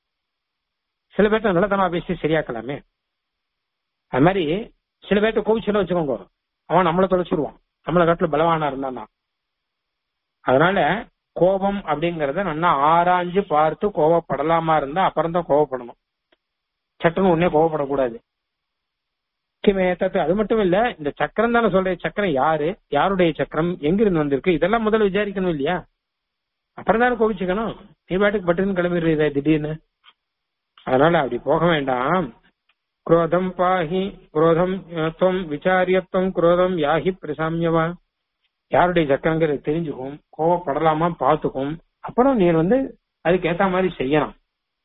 சில பேர்ட்ட நல்லதனமா பேசி சரியாக்கலாமே அது மாதிரி சில பேர்ட்ட கோவிச்சுன்னு வச்சுக்கோங்க அவன் நம்மளை தொலைச்சிருவான் நம்மளை காட்டுல பலவானா இருந்தான்னா அதனால கோபம் அப்படிங்கறத நல்லா ஆராய்ஞ்சு பார்த்து கோவப்படலாமா இருந்தா அப்புறம் தான் கோவப்படணும் சட்டுன்னு உடனே கோவப்படக்கூடாது கிமேத்தத்து அது மட்டும் இல்ல இந்த சக்கரம் தானே சொல்றேன் சக்கரம் யாரு யாருடைய சக்கரம் எங்கிருந்து வந்திருக்கு இதெல்லாம் முதல்ல விசாரிக்கணும் இல்லையா அப்புறம் தானே கோவிச்சுக்கணும் நீ பாட்டுக்கு பட்டுன்னு கிளம்பிடுறீங்க திடீர்னு அதனால அப்படி போக வேண்டாம் குரோதம் பாஹி குரோதம் துவம் விசாரியத்துவம் குரோதம் யாஹி பிரசாமியவா யாருடைய சக்கரங்கிறது தெரிஞ்சுக்கும் கோவப்படலாமா பார்த்துக்கும் அப்புறம் நீ வந்து அதுக்கு ஏத்த மாதிரி செய்யலாம்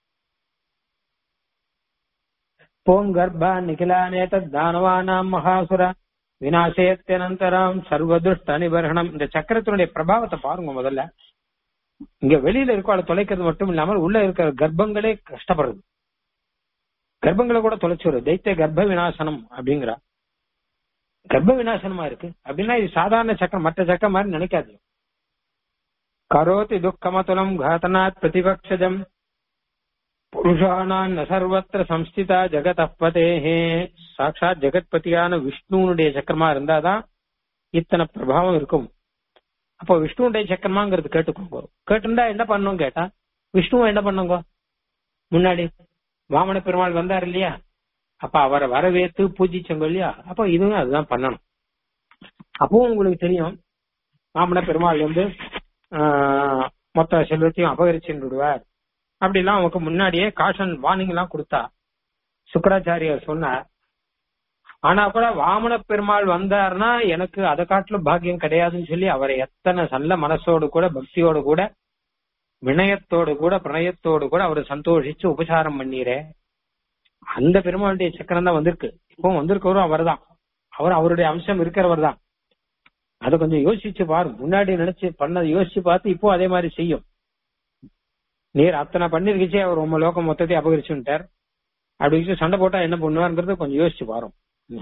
போங்கர்ப்பா நிகிலானேத தானவானாம் மகாசுர வினாசயத்தியனந்தரம் சர்வதுஷ்ட நிபரணம் இந்த சக்கரத்தினுடைய பிரபாவத்தை பாருங்க முதல்ல இங்க வெளியில இருக்கவாளை தொலைக்கிறது மட்டும் இல்லாமல் உள்ள இருக்கிற கர்ப்பங்களே கஷ்டப்படுறது கர்ப்பங்களை கூட தொலைச்சுடுறது தைத்திய கர்ப்ப விநாசனம் அப்படிங்கிறா கர்ப்ப விநாசனமா இருக்கு அப்படின்னா இது சாதாரண சக்கரம் மற்ற சக்கரம் மாதிரி நினைக்காது கரோதி துக்கமதுலம் காத்தனாத் பிரதிபக்ஷஜம் புருஷானான் சர்வத்திர சம்ஸ்திதா ஜெகதப்பதேஹே சாட்சாத் ஜெகத்பதியான விஷ்ணுனுடைய சக்கரமா இருந்தாதான் இத்தனை பிரபாவம் இருக்கும் அப்போ விஷ்ணுடைய சக்கரமாங்கிறது கேட்டுக்கோங்க கேட்டுண்டா என்ன பண்ணும் கேட்டா விஷ்ணுவை என்ன பண்ணுங்க முன்னாடி வாமன பெருமாள் வந்தார் இல்லையா அப்ப அவரை வரவேற்று பூஜிச்சவங்க இல்லையா அப்ப இதுவும் அதுதான் பண்ணணும் அப்பவும் உங்களுக்கு தெரியும் வாமன பெருமாள் வந்து ஆஹ், மொத்த செல்வத்தையும் அபகரிச்சு விடுவார் அப்படிலாம் அவனுக்கு முன்னாடியே காஷன் வார்னிங் எல்லாம் கொடுத்தா சுக்கராச்சாரியார் சொன்னார் ஆனா கூட வாமன பெருமாள் வந்தாருன்னா எனக்கு அதை காட்டிலும் பாக்கியம் கிடையாதுன்னு சொல்லி அவரை எத்தனை நல்ல மனசோடு கூட பக்தியோடு கூட வினயத்தோடு கூட பிரணயத்தோடு கூட அவரை சந்தோஷிச்சு உபசாரம் பண்ணீரே அந்த பெருமாளுடைய சக்கரம் தான் வந்திருக்கு இப்போ வந்திருக்கவரும் அவர்தான் அவர் அவருடைய அம்சம் இருக்கிறவர் தான் அதை கொஞ்சம் யோசிச்சு பாரு முன்னாடி நினைச்சு பண்ணதை யோசிச்சு பார்த்து இப்போ அதே மாதிரி செய்யும் நீர் அத்தனை பண்ணிருக்கச்சே அவர் உங்க லோகம் மொத்தத்தை அபகரிச்சுட்டார் அப்படி சண்டை போட்டா என்ன பண்ணுவாருங்கிறத கொஞ்சம் யோசிச்சு பாரும்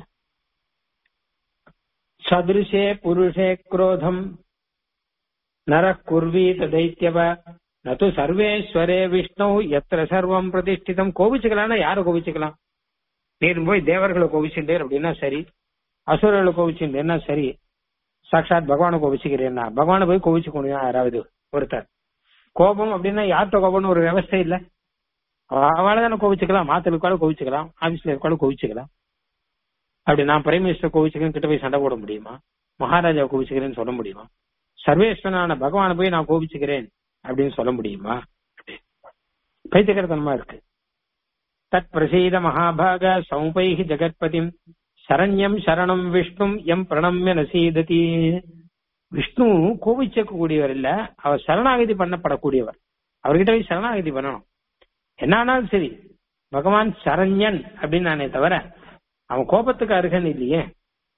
சதுருஷே புருஷே குரோதம் நர குர்வீத தைத்தியவ நது சர்வேஸ்வரே விஷ்ணு எத்திர சர்வம் பிரதிஷ்டிதம் கோபிச்சுக்கலாம்னா யாரை கோபிச்சுக்கலாம் நீர் போய் தேவர்களை கோபிச்சுட்டேர் அப்படின்னா சரி அசுரர்களை கோபிச்சுட்டேன்னா சரி சாட்சாத் பகவானை கோபிச்சுக்கிறேன்னா பகவானை போய் கோபிச்சுக்கணும் யாராவது ஒருத்தர் கோபம் அப்படின்னா யார்கிட்ட கோபம்னு ஒரு விவசாயம் இல்ல அவளை தானே கோவிச்சுக்கலாம் மாத்த இருக்காலும் கோவிச்சுக்கலாம் ஆபீஸ்ல இருக்காலும் கோவிச்சுக்கலாம் அப்படி நான் பிரைம் மினிஸ்டர் கோவிச்சுக்கிறேன் கிட்ட போய் சண்டை போட முடியுமா மகாராஜா கோவிச்சுக்கிறேன்னு சொல்ல முடியுமா சர்வேஸ்வரனான பகவானை போய் நான் கோபிச்சுக்கிறேன் அப்படின்னு சொல்ல முடியுமா பைத்தியகரத்தனமா இருக்கு தத் பிரசீத மகாபாக சௌபைஹி ஜெகத்பதிம் சரண்யம் சரணம் விஷ்ணும் எம் பிரணம்ய நசீததி விஷ்ணு கோபிச்சக்க கூடியவர் இல்ல அவர் சரணாகதி பண்ணப்படக்கூடியவர் அவர்கிட்ட போய் சரணாகதி பண்ணணும் என்ன ஆனாலும் சரி பகவான் சரண்யன் அப்படின்னு நானே தவிர அவன் கோபத்துக்கு அருகன் இல்லையே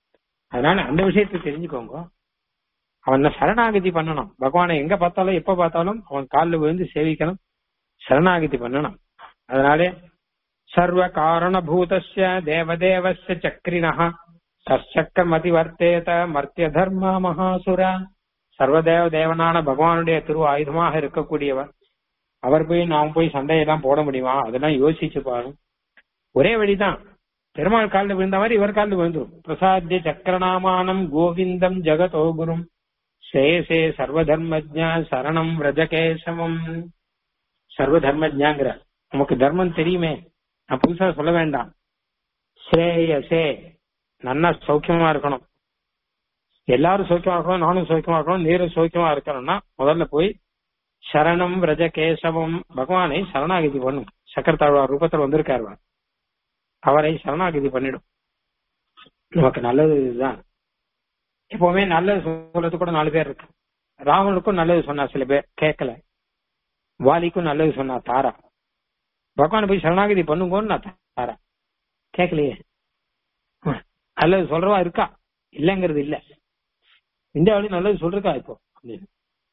அதனால அந்த விஷயத்தை தெரிஞ்சுக்கோங்க அவன் சரணாகதி பண்ணணும் பகவானை எங்க பார்த்தாலும் எப்ப பார்த்தாலும் அவன் காலில் விழுந்து சேவிக்கணும் சரணாகதி பண்ணணும் அதனாலே சர்வ காரணபூதஸ்ய தேவதேவஸ்ய சக்ரிணः சச்சக்கமதி வர்த்தேத மர்த்திய தர்ம மகாசுர சர்வதேவ தேவனான பகவானுடைய திரு ஆயுதமாக இருக்கக்கூடியவர் அவர் போய் நாம் போய் சண்டையெல்லாம் போட முடியுமா அதெல்லாம் யோசிச்சு பாருங்க ஒரே வழிதான் பெருமாள் காலில் விழுந்த மாதிரி இவர் காலில் விழுந்துரும் பிரசாத்திய சக்கரநாமானம் கோவிந்தம் ஜெகதோ குரும் சேசே சர்வதர்மஜா சரணம் ரஜகேசவம் சர்வதர்மஜாங்கிற நமக்கு தர்மம் தெரியுமே நான் புதுசா சொல்ல வேண்டாம் ஸ்ரேயசே நன்னா சௌக்கியமா இருக்கணும் எல்லாரும் சௌக்கியமா இருக்கணும் நானும் சௌக்கியமா இருக்கணும் நீரும் சௌக்கியமா இருக்கணும்னா முதல்ல போய் சரணம் ரஜ கேசவம் பகவானை சரணாகதி பண்ணும் சக்கரத்தாழ்வார் ரூபத்தில் வந்திருக்காரு அவர். அவரை சரணாகதி பண்ணிடும் நமக்கு நல்லது இதுதான் எப்பவுமே நல்லது சொல்றது கூட நாலு பேர் இருக்கு ராவனுக்கும் நல்லது சொன்னா சில பேர் கேட்கல வாலிக்கும் நல்லது சொன்னா தாரா பகவான் போய் சரணாகதி பண்ணுங்கன்னு நான் தாரா கேட்கலையே நல்லது சொல்றவா இருக்கா இல்லைங்கிறது இல்ல இந்தியாவிலும் நல்லது சொல்றா இப்போ அப்படின்னு.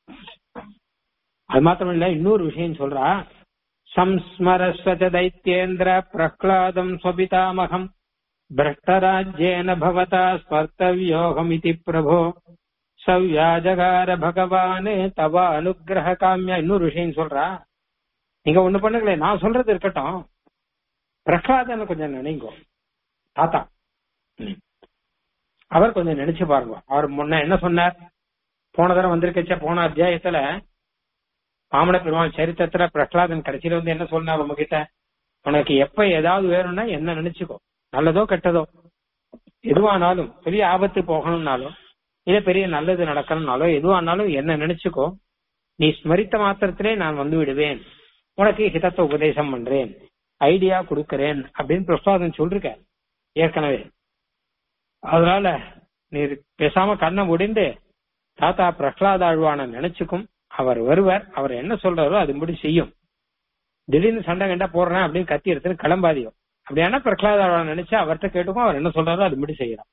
அது மாத்திரம் இல்ல இன்னொரு விஷயம் சொல்றா சம்ஸ்மரஸ்வச்ச தைத்யேந்திர பிரஹ்லாதம் ஸ்வபிதாமகம் பிரஷ்டராஜ்யேன பவதா ஸ்பர்த்தவியோகமிதி பிரபோ சவ்யாஜகார பகவான் தவ அனுகிரக காமியா இன்னொரு விஷயம் சொல்றா நீங்க ஒண்ணு பண்ணுங்களே நான் சொல்றது இருக்கட்டும் பிரகலாதனை கொஞ்சம் நினைங்கோ தாத்தா ம். அவர் கொஞ்சம் நினைச்சு பாருங்க அவர் முன்ன என்ன சொன்னார் போன தடவை வந்திருக்கச்ச போன அத்தியாயத்துல பாமன பெருமாள் சரித்திரத்துல பிரகலாதன் கடைசியில வந்து என்ன சொன்னார் உங்ககிட்ட உனக்கு எப்ப ஏதாவது வேணும்னா என்ன நினைச்சுக்கோ நல்லதோ கெட்டதோ எதுவானாலும் பெரிய ஆபத்து போகணும்னாலும் இல்ல பெரிய நல்லது நடக்கணும்னாலோ எதுவானாலும் என்ன நினைச்சுக்கோ நீ ஸ்மரித்த மாத்திரத்திலே நான் வந்து விடுவேன் உனக்கு ஹிதத்தை உபதேசம் பண்றேன் ஐடியா கொடுக்கறேன் அப்படின்னு பிரசாதன் சொல்லிருக்க ஏற்கனவே அதனால நீ பேசாம கண்ணை முடிந்து தாத்தா பிரகலாத ஆழ்வான நினைச்சுக்கும் அவர் வருவர் அவர் என்ன சொல்றாரோ அதுபடி செய்யும் திடீர்னு சண்டை கண்டா போடுறேன் அப்படின்னு கத்தி எடுத்துன்னு கிளம்பாதியோ அப்படியானா பிரகலாத ஆழ்வான நினைச்சா அவர்கிட்ட கேட்டுக்கும் அவர் என்ன சொல்றாரோ அதுபடி செய்யலாம்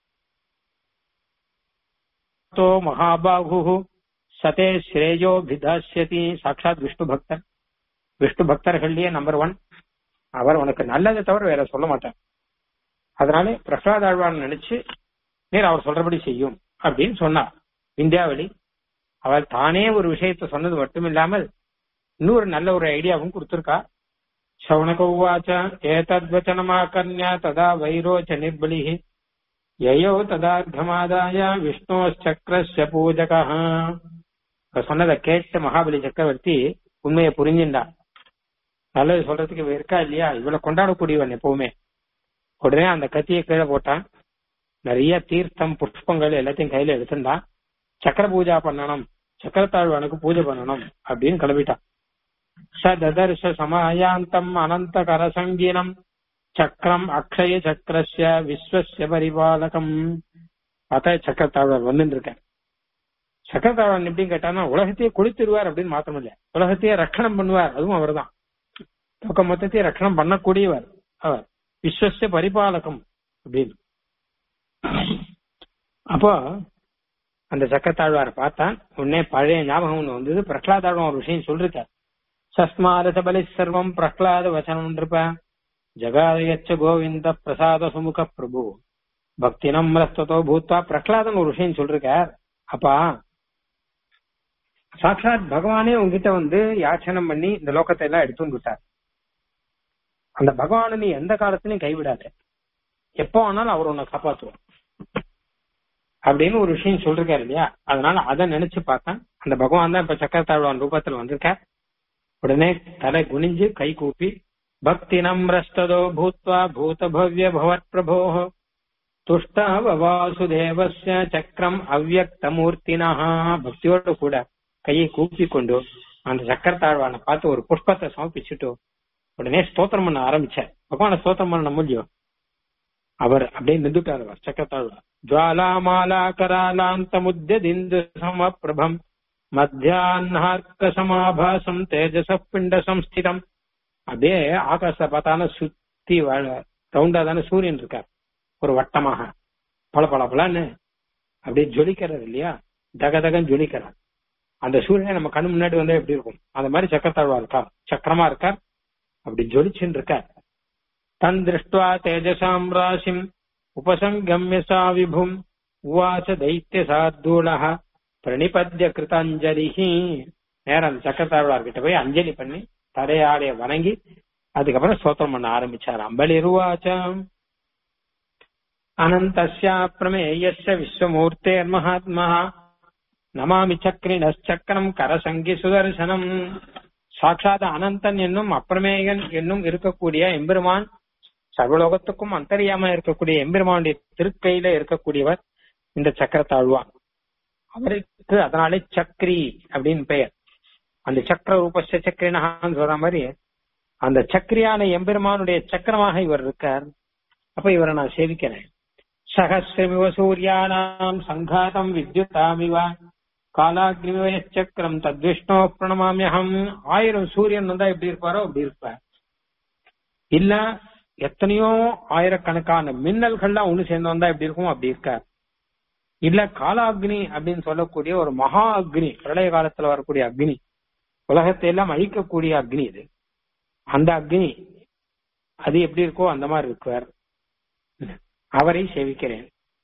தோ மகாபாகு சதே ஸ்ரேயோ பிதாசியதி சாட்சாத் விஷ்ணு பக்தர் விஷ்ணு பக்தர்கள்லயே நம்பர் ஒன் அவர் உனக்கு நல்லதை தவிர வேற சொல்ல மாட்டார் அதனாலே பிரசாத் ஆழ்வான் நினைச்சு நீர் அவர் சொல்றபடி செய்யும் அப்படின்னு சொன்னார் விந்தியாவளி அவர் தானே ஒரு விஷயத்த சொன்னது மட்டும் இல்லாமல் இன்னொரு நல்ல ஒரு ஐடியாவும் கொடுத்திருக்கா சவுனகௌவாச்ச ஏதத்வச்சனமாக்கர்ணியா ததா வைரோச்ச நிர்பலி யயோ ததார்த்தமாதாய விஷ்ணோ சக்கரஸ்ய பூஜகா இப்ப சொன்னதை கேட்ட மகாபலி சக்கரவர்த்தி உண்மையை புரிஞ்சுண்டா நல்லது சொல்றதுக்கு இவ இருக்கா இல்லையா இவளை கொண்டாடக்கூடியவன் எப்பவுமே உடனே அந்த கத்தியை கீழே போட்டான் நிறைய தீர்த்தம் புஷ்பங்கள் எல்லாத்தையும் கையில எடுத்துட்டான் சக்கர பூஜா பண்ணணும் சக்கரத்தாழ்வானுக்கு பூஜை பண்ணணும் அப்படின்னு கிளம்பிட்டான் ச ததர்ஷ சமாயாந்தம் அனந்த கரசங்கீனம் சக்கரம் அக்ஷய சக்கரஸ்ய விஸ்வஸ்ய பரிபாலகம் பார்த்தா சக்கரத்தாழ்வார் வந்துட்டு இருக்கார் சக்கரத்தாழ்வான் எப்படின்னு கேட்டானா உலகத்தையே கொளுத்திடுவார் அப்படின்னு மாத்திரம் இல்ல உலகத்தையே ரட்சணம் பண்ணுவார் அதுவும் அவர்தான் தொக்க மொத்தத்தையே ரட்சணம் பண்ணக்கூடியவர் அவர் விஸ்வஸ்ய பரிபாலகம் அப்படின்னு அப்போ அந்த சக்கரத்தாழ்வாரை பார்த்தான் உடனே பழைய ஞாபகம் ஒண்ணு வந்தது பிரகலாதாழ்வன் ஒரு விஷயம் சொல்லிருக்கார் சஸ்மாரச பலி சர்வம் பிரகலாத வச்சனம் இருப்ப ஜகாதயச்ச கோவிந்த பிரசாத சுமுக பிரபு பக்தி நம்ரஸ்தோ பூத்வா பிரகலாதன் ஒரு விஷயம் சொல்லிருக்கார் அப்பா சாட்சாத் பகவானே உங்ககிட்ட வந்து யாச்சனம் பண்ணி இந்த லோகத்தை எல்லாம் எடுத்து வந்துட்டார் அந்த பகவானை நீ எந்த காலத்திலையும் கைவிடாத எப்போ ஆனாலும் அவர் உன்னை காப்பாத்துவார் அப்படின்னு ஒரு விஷயம் சொல்லிருக்காரு இல்லையா அதனால அதை நினைச்சு பார்த்தேன் அந்த பகவான் தான் இப்ப சக்கரத்தாழ்வான் ரூபத்துல வந்திருக்கார் உடனே தலை குனிஞ்சு கை கூப்பி பக்தி நம்ரஸ்ததோ பூத்வா பூத பவ்ய பவத் பிரபோ துஷ்டா வாசுதேவஸ்ய சக்கரம் அவ்வக்த மூர்த்தினா பக்தியோட கூட கையை கூப்பி கொண்டு அந்த சக்கரத்தாழ்வானை பார்த்து ஒரு புஷ்பத்தை சமர்ப்பிச்சுட்டு உடனே ஸ்தோத்திரம் பண்ண ஆரம்பிச்சார் பகவான ஸ்தோத்திரம் பண்ண முடியும் அவர் அப்படியே நின்றுட்டார் அவர் சக்கரத்தாழ்வார் ஜுவாலாமாலா கராலாந்த முத்தியதிந்து சமப்பிரபம் மத்தியான்னார்க்க சமாபாசம் தேஜச பிண்ட சம்ஸ்திதம் அப்படியே ஆகாச பார்த்தாலும் சுத்தி ரவுண்டா தானே சூரியன் இருக்கார் ஒரு வட்டமாக பல பல பலன்னு அப்படியே ஜொலிக்கிறது இல்லையா தக தகன் ஜொலிக்கிறார் அந்த சூரியனை நம்ம கண்ணு முன்னாடி வந்தா எப்படி இருக்கும் அந்த மாதிரி சக்கரத்தாழ்வா இருக்கார் சக்கரமா இருக்கார் அப்படி ஜொலிச்சுன்னு இருக்கார் தன் திருஷ்டுவா தேஜசாம் ராசிம் உபசங்கம்ய சா விபும் உவாச தைத்திய சார்தூளஹ பிரணிபத்ய கிருதாஞ்சலிஹி நேரம் அந்த சக்கரத்தாழ்வார் கிட்ட போய் அஞ்சலி பண்ணி தடையாடைய வணங்கி அதுக்கப்புறம் ஸ்தோத்திரம் பண்ண ஆரம்பிச்சார் அம்பலிருவாச்சம் அனந்தஸ்யா பிரமேயஸ்ய விஸ்வமூர்த்தேர் மகாத்மா நமாமி சக்கரிணச்சக்கரம் கரசங்கி சுதர்சனம் சாட்சாத் அனந்தன் என்னும் அப்பிரமேயன் என்னும் இருக்கக்கூடிய எம்பெருமான் சர்வலோகத்துக்கும் அந்தரியாம இருக்கக்கூடிய எம்பெருமானுடைய திருக்கையில இருக்கக்கூடியவர் இந்த சக்கரத்தாழ்வான் அவருக்கு அதனாலே சக்ரி அப்படின்னு பெயர் அந்த சக்கர ரூபஸ்ய சக்கரினஹான்னு சொல்ற மாதிரி அந்த சக்கரியான எம்பெருமானுடைய சக்கரமாக இவர் இருக்கார் அப்ப இவரை நான் சேவிக்கிறேன் சகசிரமிவ சூரியானாம் சங்காதம் வித்யுதாமிவ காலாக்னிவய சக்கரம் தத்விஷ்ணோ பிரணமாமியகம் ஆயிரம் சூரியன் வந்தா எப்படி இருப்பாரோ அப்படி இருப்பார் இல்ல எத்தனையோ ஆயிரக்கணக்கான மின்னல்கள்லாம் ஒண்ணு சேர்ந்து வந்தா எப்படி இருக்கும் அப்படி இருக்கார் இல்ல காலாக்னி அப்படின்னு சொல்லக்கூடிய ஒரு மகா அக்னி பிரளய காலத்துல வரக்கூடிய அக்னி உலகத்தை எல்லாம் அழிக்கக்கூடிய அக்னி இது அந்த அக்னி அது எப்படி இருக்கோ அந்த மாதிரி இருக்குவார் அவரை சேவிக்கிறேன்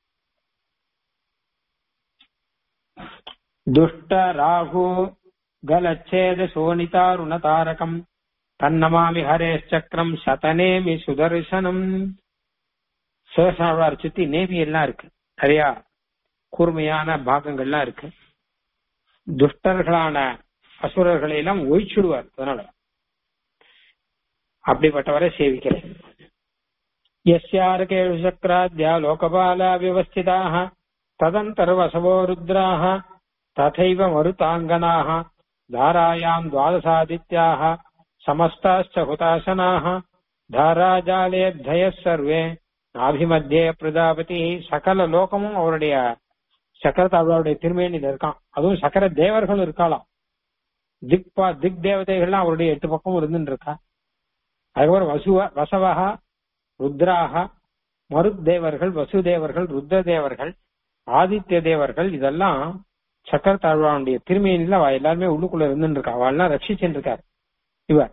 துஷ்ட ராகு கலச்சேத சோனிதாருண தாரகம் தன்னமாமி ஹரேச்சக்கரம் சதநேமி சுதர்சனம் சுதர்சனார் சுத்தி நேமி எல்லாம் இருக்கு நிறையா கூர்மையான பாகங்கள்லாம் இருக்கு துஷ்டர்களான அசுரர்களை எல்லாம் ஒழிச்சுடுவார் அதனால அப்படிப்பட்டவரை சேவிக்கிறேன் यस्यार्केषु चक्राद्या लोकपाला व्यवस्थिताः तदन्तर्वसवो रुद्राः तथैव मरुताङ्गनाः धारायाम् द्वादशादित्याः समस्ताश्च हुतासनाः தாராஜாலேத்தயஸ் சர்வே நாபிமத்தியே பிரஜாபதி சகல லோகமும் அவருடைய சக்கரத்தை அவருடைய திருமேனில இருக்கான் அதுவும் சக்கர தேவர்களும் இருக்காளாம் திக்பா திக் தேவதைகள்லாம் அவருடைய எட்டு பக்கமும் இருந்துட்டு இருக்கா அதுக்கப்புறம் வசுவ வசவகா ருத்ராக மருத்தேவர்கள் வசுதேவர்கள் ருத்ர தேவர்கள் ஆதித்ய தேவர்கள் இதெல்லாம் சக்கர தாழ்வானுடைய திருமேனில அவ எல்லாருமே உள்ளுக்குள்ள இருந்துட்டு இருக்கா அவள்லாம் ரட்சிச்சுட்டு இருக்காரு இவர்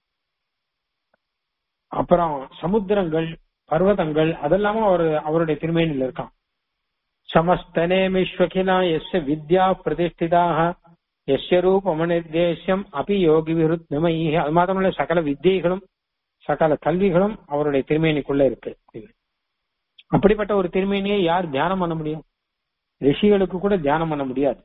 அப்புறம் சமுத்திரங்கள் பர்வதங்கள் அதெல்லாமும் அவர் அவருடைய திருமேனில இருக்கான் சமஸ்தனேமிஸ்வகினா எஸ் வித்யா பிரதிஷ்டிதாக எஸ்ய ரூபமனிர்தேசியம் அபி யோகி விருத்மயி அது மாத்திரமல்ல சகல வித்தியைகளும் சகல கல்விகளும் அவருடைய திருமேனிக்குள்ள இருக்கு அப்படிப்பட்ட ஒரு திருமேனியை யார் தியானம் பண்ண முடியும் ரிஷிகளுக்கு கூட தியானம் பண்ண முடியாது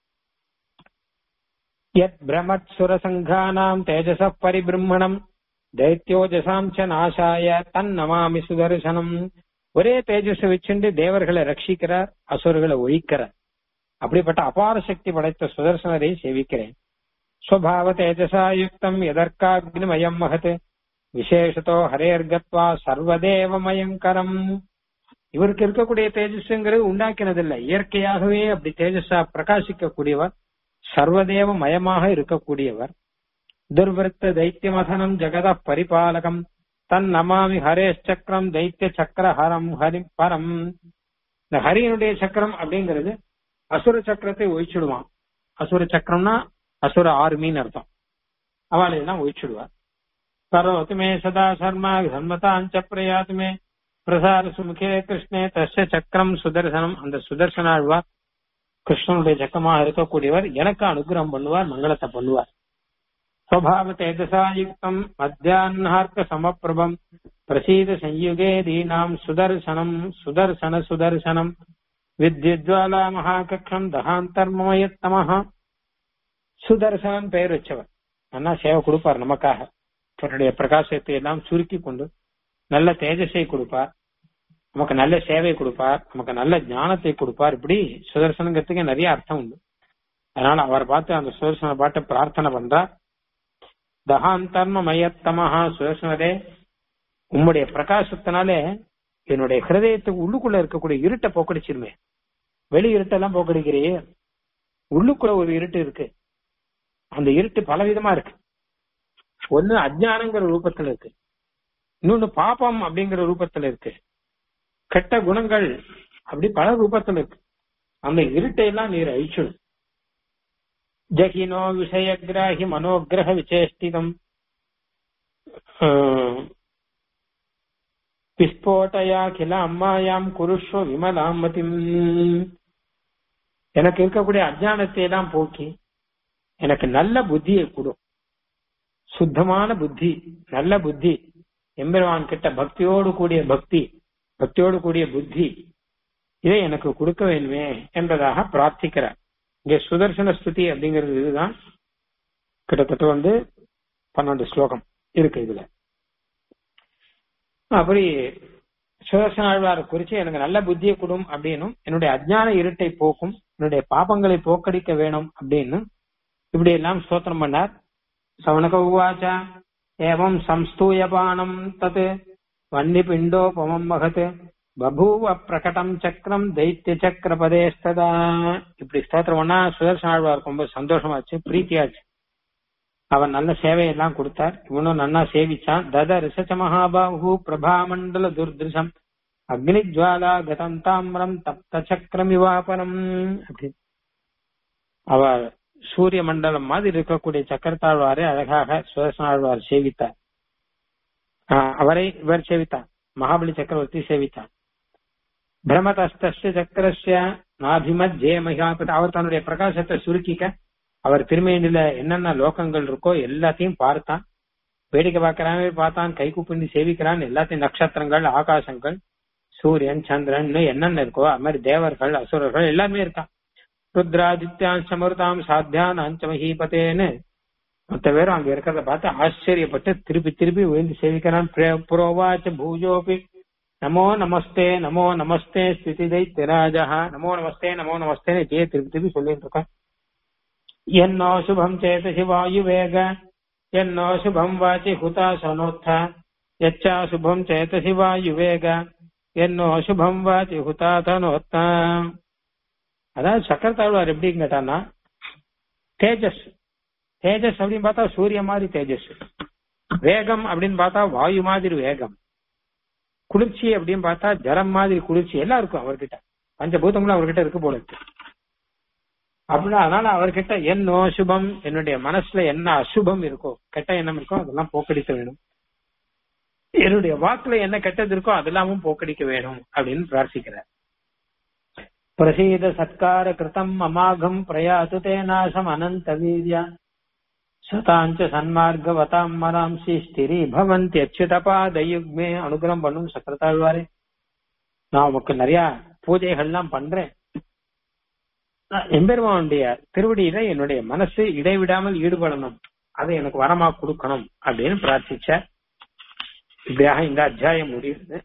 யத் பிரமத் சுரசங்கானாம் தேஜச பரிபிரம்மணம் தைத்தியோஜசாம் ச நாசாய தன் நமாமி சுதர்சனம் ஒரே தேஜஸ் வச்சுண்டு தேவர்களை ரட்சிக்கிறார் அசுரர்களை ஒழிக்கிறார் அப்படிப்பட்ட அபார சக்தி படைத்த சுதர்சனரை சேவிக்கிறேன் ஸ்வபாவ தேஜசா யுக்தம் எதற்காக்னிமயம் மகத் விசேஷத்தோ ஹரேர்கத்வா சர்வதேவமயங்கரம் இவருக்கு இருக்கக்கூடிய தேஜஸ்ங்கிறது உண்டாக்கினதில்லை இயற்கையாகவே அப்படி தேஜஸா பிரகாசிக்க கூடியவர் சர்வதேவ மயமாக இருக்கக்கூடியவர் துர்விருத்த தைத்தியமதனம் ஜெகத பரிபாலகம் தன் நமாமி ஹரேஷ் சக்கரம் தைத்திய சக்கர ஹரம் ஹரி பரம் இந்த ஹரியனுடைய சக்கரம் அப்படிங்கிறது அசுர சக்கரத்தை ஒழிச்சுடுவான் அசுர சக்கரம்னா அசுர ஆர்மின்னு அர்த்தம் அவளை எல்லாம் ஒழிச்சுடுவார் கரோத்து மே சதா சர்மா சன்மதாஞ்ச பிரயாத்து மே பிரசார சுமுகே கிருஷ்ணே தஸ்ய சக்கரம் சுதர்சனம் அந்த சுதர்சனாழ்வார் கிருஷ்ணனுடைய சக்கரமாக இருக்கக்கூடியவர் எனக்கு அனுகிரகம் பண்ணுவார் மங்களத்தை பண்ணுவார் ஸ்வபாவ தேஜசா யுக்தம் மத்தியான்னார்க்க சமப்பிரபம் பிரசீத சயுகே தீனாம் சுதர்சனம் சுதர்சன சுதர்சனம் வித்யுஜ்வாலா மகாகக்ஷம் தகாந்தர்மயத்தமஹா சுதர்சனம் பெயர் வச்சவர் அண்ணா சேவை கொடுப்பார் நமக்காக அவருடைய பிரகாசத்தை எல்லாம் சுருக்கி கொண்டு நல்ல தேஜஸை கொடுப்பார் நமக்கு நல்ல சேவை கொடுப்பார் நமக்கு நல்ல ஞானத்தை கொடுப்பார் இப்படி சுதர்சனங்கிறதுக்கு நிறைய அர்த்தம் உண்டு அதனால அவர் பார்த்து அந்த சுதர்சன பாட்டை பிரார்த்தனை பண்றார் தகாந்தர்ம மயத்தமஹா சுதர்சனரே உம்முடைய பிரகாசத்தினாலே என்னுடைய ஹிருதயத்துக்கு உள்ளுக்குள்ள இருக்கக்கூடிய இருட்டை போக்கடிச்சிருமே வெளி இருட்டெல்லாம் போக்கடிக்கிறே உள்ளுக்குள்ள ஒரு இருட்டு இருக்கு அந்த இருட்டு பலவிதமா இருக்கு ஒண்ணு அஜ்ஞானங்கிற ரூபத்துல இருக்கு இன்னொன்னு பாப்பம் அப்படிங்கிற ரூபத்துல இருக்கு கெட்ட குணங்கள் அப்படி பல ரூபத்துல இருக்கு அந்த இருட்டை எல்லாம் நீர் அழிச்சிடும் ஜகினோ விஷயகிராகி மனோகிரக விசேஷ்டிதம் விஸ்போட்டயா கில அம்மாயாம் குருஷ்வ விமலாம் மதிம் எனக்கு இருக்கக்கூடிய அஜானத்தை எல்லாம் போக்கி எனக்கு நல்ல புத்தியை கொடு சுத்தமான புத்தி நல்ல புத்தி எம்பெருமான் கிட்ட பக்தியோடு கூடிய பக்தி பக்தியோடு கூடிய புத்தி இதை எனக்கு கொடுக்க வேண்டுமே என்பதாக பிரார்த்திக்கிறார் இங்க சுதர்சன ஸ்துதி அப்படிங்கிறது இதுதான் கிட்டத்தட்ட வந்து பன்னெண்டு ஸ்லோகம் இருக்கு இதுல அப்படி சுதர்சன ஆழ்வாரை குறிச்சு எனக்கு நல்ல புத்தியை கொடும் அப்படின்னும் என்னுடைய அஜ்ஞான இருட்டை போக்கும் என்னுடைய பாபங்களை போக்கடிக்க வேணும் அப்படின்னு இப்படி எல்லாம் ஸ்தோத்திரம் பண்ணார் சவணக உவாச்ச ஏவம் சம்ஸ்தூயபானம் தத் வன்னி பிண்டோபமம் மகத் பபூவ பிரகடம் சக்கரம் தைத்திய சக்கர பதேஸ்ததா இப்படி ஸ்தோத்திரம் பண்ணா சுதர்சன ஆழ்வார் ரொம்ப சந்தோஷமாச்சு பிரீத்தியாச்சு அவன் நல்ல சேவையெல்லாம் கொடுத்தார் இவனும் நன்னா சேவிச்சான் தத ரிசச்ச மகாபாஹு பிரபாமண்டல துர்திருஷம் அக்னி ஜுவாலா கதம் தாமிரம் தப்த சக்கரமிவாபனம் அப்படி அவ சூரிய மண்டலம் மாதிரி இருக்கக்கூடிய சக்கரத்தாழ்வாரை அழகாக சுதர்சனாழ்வார் சேவித்தார் அவரை இவர் சேவித்தார் மகாபலி சக்கரவர்த்தி சேவித்தார் பிரமதஸ்த சக்கரஸ்ய நாபிமத்யே மகாபதி அவர் தன்னுடைய பிரகாசத்தை சுருக்கிக்க அவர் திருமேனில என்னென்ன லோகங்கள் இருக்கோ எல்லாத்தையும் பார்த்தான் வேடிக்கை பார்க்கறானே பார்த்தான் கை கூப்பிண்டு சேவிக்கிறான் எல்லாத்தையும் நட்சத்திரங்கள் ஆகாசங்கள் சூரியன் சந்திரன் என்னென்ன இருக்கோ அது மாதிரி தேவர்கள் அசுரர்கள் எல்லாமே இருக்கான் ருத்ராதித்யான் சமருதாம் சாத்தியான் அஞ்சமஹீபத்தேன்னு மொத்த பேரும் அங்க இருக்கிறத பார்த்து ஆச்சரியப்பட்டு திருப்பி திருப்பி விழுந்து சேவிக்கிறான் புரோவாச்ச பூஜோபி நமோ நமஸ்தே நமோ நமஸ்தே ஸ்திதி தைத்தியராஜா நமோ நமஸ்தே நமோ நமஸ்தேன்னு ஜெய திருப்பி திருப்பி சொல்லிட்டு இருக்கான் என்னோ சுபம் சேதசி வாயுவேக என்னோ சுபம் வாச்சி ஹுதா சனோத்த யச்சா சுபம் சேதசி வாயுவேக என்னோ சுபம் வாச்சி ஹுதா தனோத்த அதாவது சக்கரத்தாழ்வார் எப்படின்னு கேட்டான்னா தேஜஸ் தேஜஸ் அப்படின்னு பார்த்தா சூரிய மாதிரி தேஜஸ் வேகம் அப்படின்னு பார்த்தா வாயு மாதிரி வேகம் குளிர்ச்சி அப்படின்னு பார்த்தா ஜலம் மாதிரி குளிர்ச்சி எல்லாம் இருக்கும் அவர்கிட்ட பஞ்சபூதங்களும் அவர்கிட்ட இருக்கு போல இருக்கு அப்படின்னா அதனால அவர்கிட்ட என்ன சுபம் என்னுடைய மனசுல என்ன அசுபம் இருக்கோ கெட்ட எண்ணம் இருக்கோ அதெல்லாம் போக்கடிக்க வேணும் என்னுடைய வாக்குல என்ன கெட்டது இருக்கோ அதெல்லாமும் போக்கடிக்க வேணும் அப்படின்னு பிரார்த்திக்கிறார் பிரசீத சத்கார கிருத்தம் அமாகம் பிரயாது தேநாசம் அனந்த வீரியா சதாஞ்ச சன்மார்க்கவதாம் மராம்சி ஸ்திரி பவந்தி அச்சுதபாதயுக்மே அனுகிரகம் பண்ணும் சக்கரத்தாழ்வாரே நான் உமக்கு நிறைய பூஜைகள்லாம் பண்றேன் எம்பெருமானுடைய திருவடியில என்னுடைய மனசு இடைவிடாமல் ஈடுபடணும் அதை எனக்கு வரமா கொடுக்கணும் அப்படின்னு பிரார்த்திச்ச இப்படியாக இந்த அத்தியாயம் முடியுது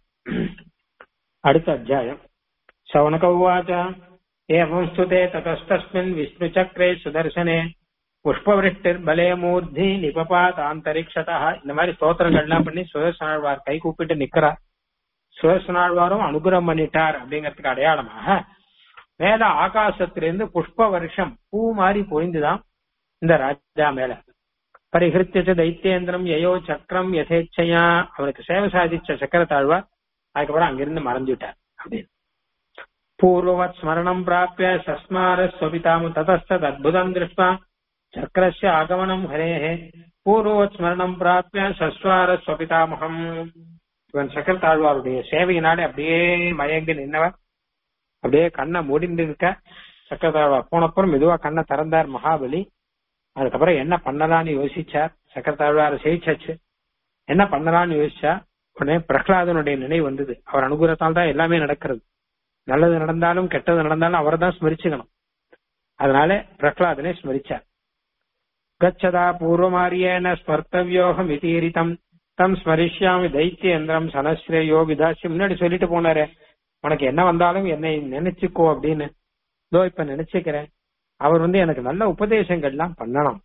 அடுத்த அத்தியாயம் சவணக உவாச்ச ஏவம் ஸ்துதே ததஸ்தஸ்மின் விஷ்ணு சக்கரே சுதர்சனே புஷ்பவிருஷ்டிர் பலே மூர்த்தி நிபபாத் அந்தரிக்ஷதா இந்த மாதிரி ஸ்தோத்திரங்கள்லாம் பண்ணி சுதர்சனாழ்வார் கை கூப்பிட்டு நிக்கிறார் சுதர்சனாழ்வாரும் அனுகிரகம் பண்ணிட்டார் அப்படிங்கறதுக்கு அடையாளமாக மேல ஆகாசத்திலிருந்து புஷ்ப வருஷம் பூ மாதிரி பொழிந்துதான் இந்த ராஜா மேல பரிகிருத்திய தைத்தியேந்திரம் யயோ சக்கரம் யதேச்சையா அவனுக்கு சேவை சாதிச்ச சக்கரத்தாழ்வார் அதுக்கப்புறம் அங்கிருந்து மறைஞ்சுட்டார் அப்படின்னு பூர்வவத் ஸ்மரணம் பிராப்பிய சஸ்மார ஸ்வபிதாம ததஸ்தத் அத்புதம் திருஷ்டா சக்கரஸ்ய ஆகமனம் ஹரேஹே பூர்வவத் ஸ்மரணம் பிராப்பிய சஸ்வார ஸ்வபிதாமகம் இவன் சக்கரத்தாழ்வாருடைய சேவையினாலே அப்படியே மயங்கி நின்னவர் அப்படியே கண்ணை மூடிந்து இருக்க சக்கரத்தாழ்வார் போனப்புறம் மெதுவா கண்ணை திறந்தார் மகாபலி அதுக்கப்புறம் என்ன பண்ணலாம்னு யோசிச்சார் சக்கரத்தாழ்வார சேவிச்சாச்சு என்ன பண்ணலாம்னு யோசிச்சா உடனே பிரகலாதனுடைய நினைவு வந்தது அவர் அனுகூலத்தால் தான் எல்லாமே நடக்கிறது நல்லது நடந்தாலும் கெட்டது நடந்தாலும் அவரை தான் ஸ்மரிச்சுக்கணும் அதனால பிரகலாதனை ஸ்மரிச்சார் கச்சதா பூர்வமாரியேன ஸ்மர்த்தவியோகம் இதீரிதம் தம் ஸ்மரிஷ்யாமி தைத்தியேந்திரம் சனஸ்ரேயோ விதாசி முன்னாடி சொல்லிட்டு போனாரே உனக்கு என்ன வந்தாலும் என்னை நினைச்சுக்கோ அப்படின்னு இதோ இப்ப நினைச்சுக்கிறேன் அவர் வந்து எனக்கு நல்ல உபதேசங்கள்லாம் பண்ணணும்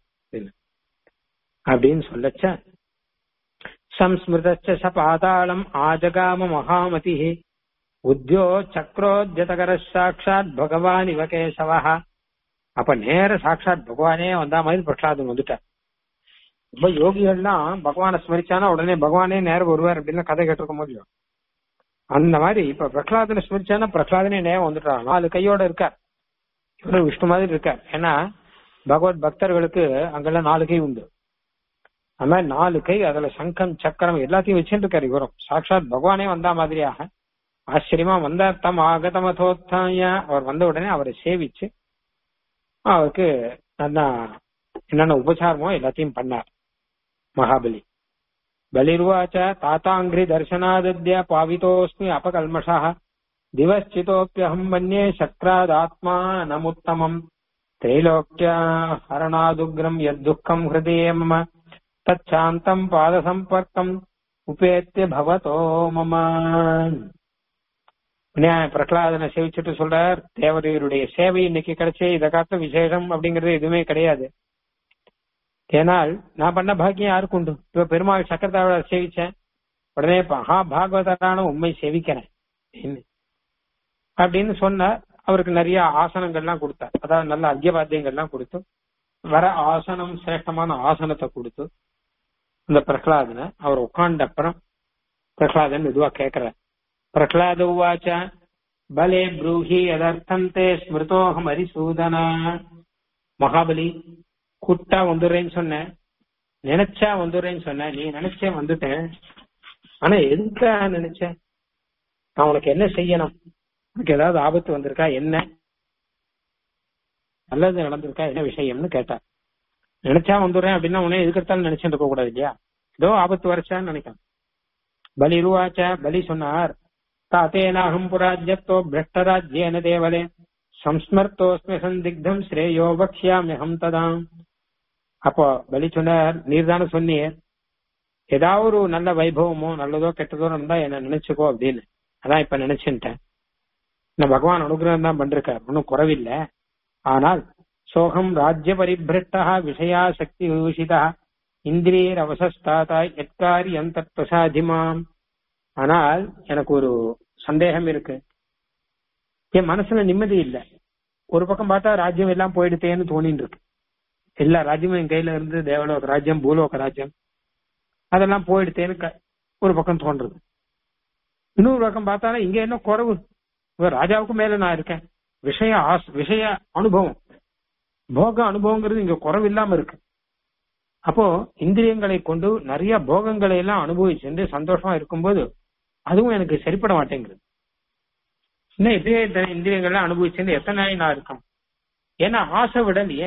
அப்படின்னு சொல்லச்ச சம்ஸ்மிருதச்ச ச பாதாளம் ஆஜகாம மகாமதி உத்யோ சக்கரோத்யதகர சாட்சாத் பகவான் இவ கேசவா அப்ப நேர சாட்சாத் பகவானே வந்தா மாதிரி பிரகலாதன் வந்துட்டார் ரொம்ப யோகிகள்லாம் பகவானை ஸ்மரிச்சானா உடனே பகவானே நேரம் வருவார் அப்படின்னு கதை கேட்டிருக்க முடியும் அந்த மாதிரி இப்ப பிரகலாதனை ஸ்மிரிச்சானா பிரகலாதனே நேரம் வந்துட்டான் நாலு கையோட இருக்கார் இவரு விஷ்ணு மாதிரி இருக்கார் ஏன்னா பகவத் பக்தர்களுக்கு அங்கெல்லாம் நாலு கை உண்டு அந்த மாதிரி நாலு கை அதுல சங்கம் சக்கரம் எல்லாத்தையும் வச்சுட்டு இருக்காரு இவரும் சாட்சாத் பகவானே வந்தா மாதிரியாக ஆச்சரியமா வந்தார் தம் ஆகதமதோத்தாய அவர் வந்த உடனே அவரை சேவிச்சு அவருக்கு நல்லா என்னென்ன உபசாரமோ எல்லாத்தையும் பண்ணார் மகாபலி बलिर्वाच ताताङ्घ्रि दर्शनादद्य पावितोऽस्मि अपकल्मषः दिवश्चितोऽप्यहम् मन्ये शक्रादात्मानमुत्तमम् त्रैलोक्या हरणादुग्रम् यद्दुःखम् हृदये मम तच्छान्तम् पादसम्पर्कम् உபேத்திய பவதோ மம பிரகலாதனை சேவிச்சுட்டு சொல்றார் தேவதையருடைய சேவை இன்னைக்கு கிடைச்சே இதை காட்ட விசேஷம் அப்படிங்கறது எதுவுமே கிடையாது ஏனால் நான் பண்ண பாக்கியம் யாருக்கு உண்டு இப்ப பெருமாள் சக்கரத்தாவோட சேவிச்சேன் உடனே மகா பாகவதரான உண்மை சேவிக்கிறேன் அப்படின்னு சொன்னார் அவருக்கு நிறைய ஆசனங்கள்லாம் கொடுத்தார் அதாவது நல்ல அர்க்கியபாத்தியங்கள்லாம் கொடுத்து வர ஆசனம் சிரேஷ்டமான ஆசனத்தை கொடுத்து இந்த பிரகலாதனை அவர் உட்கார்ந்த அப்புறம் பிரகலாதன் இதுவா கேட்கிற பிரகலாத உவாச்ச பலே ப்ரூஹி எதர்த்தந்தே ஸ்மிருதோகம் அரிசூதனா மகாபலி கூட்டா வந்துடுறேன்னு சொன்னேன் நினைச்சா வந்துடுறேன்னு சொன்னேன் நீ நினைச்சே வந்துட்டேன் ஆனா எதுக்கா நினைச்சேன் நான் உனக்கு என்ன செய்யணும் உனக்கு ஏதாவது ஆபத்து வந்திருக்கா என்ன நல்லது நடந்திருக்கா என்ன விஷயம்னு கேட்டா நினைச்சா வந்துடுறேன் அப்படின்னா உடனே எதுக்கு எடுத்தாலும் நினைச்சுட்டு இருக்க கூடாது இல்லையா ஏதோ ஆபத்து வரைச்சான்னு நினைக்கிறேன் பலி இருவாச்ச பலி சொன்னார் தாத்தேனாகம் புராஜ்யத்தோ பிரஷ்டராஜ்யேன தேவலே சம்ஸ்மர்த்தோஸ்மி சந்திக்தம் ஸ்ரேயோ பக்ஷியாமியம் ததாம் அப்போ பலி சொன்னார் நீர் தானே சொன்னீர் ஏதாவது ஒரு நல்ல வைபவமோ நல்லதோ கெட்டதோ இருந்தா என்ன நினைச்சுக்கோ அப்படின்னு அதான் இப்ப நினைச்சுட்டேன் நான் பகவான் அனுகிரகம் தான் பண்றார் ஒன்னும் குறவில்லை ஆனால் சோகம் ராஜ்ய பரிபிரஷ்டா விஷயா சக்தி விபூஷிதா இந்திரியர் அவசஸ்தாதா எத்காரியம் தத் பிரசாதிமாம் ஆனால் எனக்கு ஒரு சந்தேகம் இருக்கு என் மனசுல நிம்மதி இல்லை ஒரு பக்கம் பார்த்தா ராஜ்யம் எல்லாம் போயிடுத்தேன்னு தோணிட்டு இருக்கு எல்லா ராஜ்யமும் என் கையில இருந்து தேவலோக ராஜ்யம் பூலோக ராஜ்யம் அதெல்லாம் போயிடுத்தேன்னு க- ஒரு பக்கம் தோன்றது இன்னொரு பக்கம் பார்த்தாலும் இங்க என்ன குறவு இவ ராஜாவுக்கு மேல நான் இருக்கேன் விஷய ஆஸ் விஷய அனுபவம் போக அனுபவங்கிறது இங்க குறவு இல்லாம இருக்கு அப்போ இந்திரியங்களை கொண்டு நிறைய போகங்களை எல்லாம் அனுபவிச்சு சந்தோஷமா இருக்கும்போது அதுவும் எனக்கு சரிப்பட மாட்டேங்குது இன்னும் இப்படியே இந்த இந்திரியங்கள்லாம் அனுபவிச்சு எத்தனை நாள் நான் இருக்கேன் ஏன்னா ஆசை விடலையே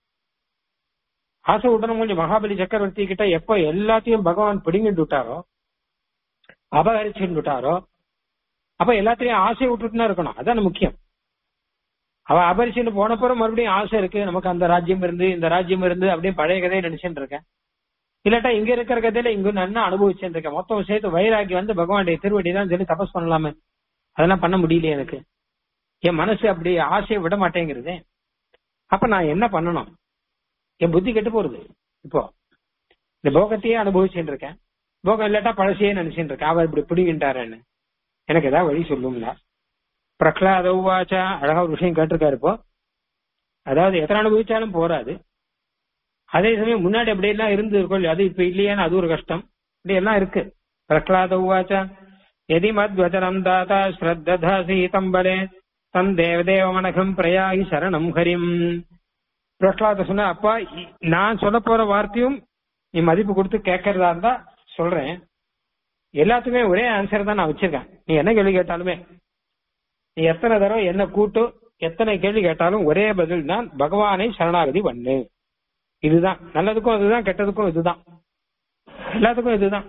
ஆசை விடணும் கொஞ்சம் மகாபலி சக்கரவர்த்தி கிட்ட எப்ப எல்லாத்தையும் பகவான் பிடுங்கிட்டு விட்டாரோ அபகரிச்சுட்டு விட்டாரோ அப்ப எல்லாத்தையும் ஆசை விட்டுட்டுனா இருக்கணும் அதான் முக்கியம் அவ அபரிச்சுட்டு போனப்புறம் மறுபடியும் ஆசை இருக்கு நமக்கு அந்த ராஜ்யம் இருந்து இந்த ராஜ்யம் இருந்து அப்படியே பழைய கதையை நினைச்சுட்டு இருக்கேன் இல்லாட்டா இங்க இருக்கிற கதையில இங்க நல்லா அனுபவிச்சுட்டு இருக்கேன் மொத்தம் சேர்த்து வைராகி வந்து பகவானுடைய திருவடி தான் சொல்லி தபஸ் பண்ணலாமே அதெல்லாம் பண்ண முடியலையே எனக்கு என் மனசு அப்படி ஆசையை விட மாட்டேங்கிறதே அப்ப நான் என்ன பண்ணணும் என் புத்தி கெட்டு போறது இப்போ இந்த போகத்தையே அனுபவிச்சுட்டு இருக்கேன் போகம் இல்லாட்டா பழசையே நினைச்சுட்டு இருக்கேன் அவர் இப்படி பிடிங்கிட்டாருன்னு எனக்கு ஏதாவது வழி சொல்லுங்களா பிரகலாத உவாச்சா அழகா ஒரு விஷயம் கேட்டிருக்காரு இப்போ அதாவது எத்தனை அனுபவிச்சாலும் போராது அதே சமயம் முன்னாடி அப்படி எல்லாம் இருந்து இருக்கும் இல்லையா, அது இப்ப இல்லையான்னு அது ஒரு கஷ்டம் இப்படி எல்லாம் இருக்கு பிரகலாத உவாச்சா எதி மத்வச்சனம் தாத்தா ஸ்ரத்ததாசி தம்பலே தன் தேவதேவ மனகம் பிரயாகி சரணம் ஹரிம் பிரகலாத சொன்ன அப்பா இ- நான் சொல்ல போற வார்த்தையும் நீ மதிப்பு கொடுத்து கேட்கறதா இருந்தா சொல்றேன் எல்லாத்துக்குமே ஒரே ஆன்சர் தான் நான் வச்சிருக்கேன் நீ என்ன கேள்வி கேட்டாலுமே நீ எத்தனை தடவை என்ன கூட்டு எத்தனை கேள்வி கேட்டாலும் ஒரே பதில் தான் பகவானை சரணாகதி பண்ணு இதுதான் நல்லதுக்கும் அதுதான் கெட்டதுக்கும் இதுதான் எல்லாத்துக்கும் இதுதான்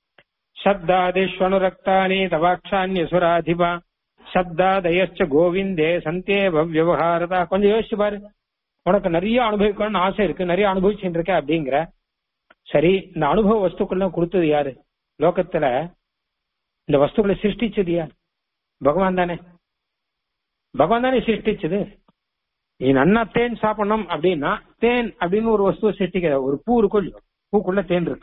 சப்தாதிஷ்வனுரக்தானி தவாக்ஷான்யசுராதிபா சப்தாதயச்ச கோவிந்தே சந்தே விவகாரதா கொஞ்சம் யோசிச்சு பாரு உனக்கு நிறைய அனுபவிக்கணும்னு ஆசை இருக்கு நிறைய அனுபவிச்சுட்டு இருக்க அப்படிங்கிற சரி இந்த அனுபவ வஸ்துக்கள்லாம் கொடுத்தது யாரு லோகத்துல இந்த வஸ்துக்களை சிருஷ்டிச்சது யார் பகவான் தானே பகவான் தானே சிருஷ்டிச்சது நீ நன்னா தேன் சாப்பிடணும் அப்படின்னா தேன் அப்படின்னு ஒரு வஸ்துவை சிருஷ்டிக்கிற ஒரு பூ இருக்கும் இல்லையோ பூக்குள்ள தேன் இருக்கு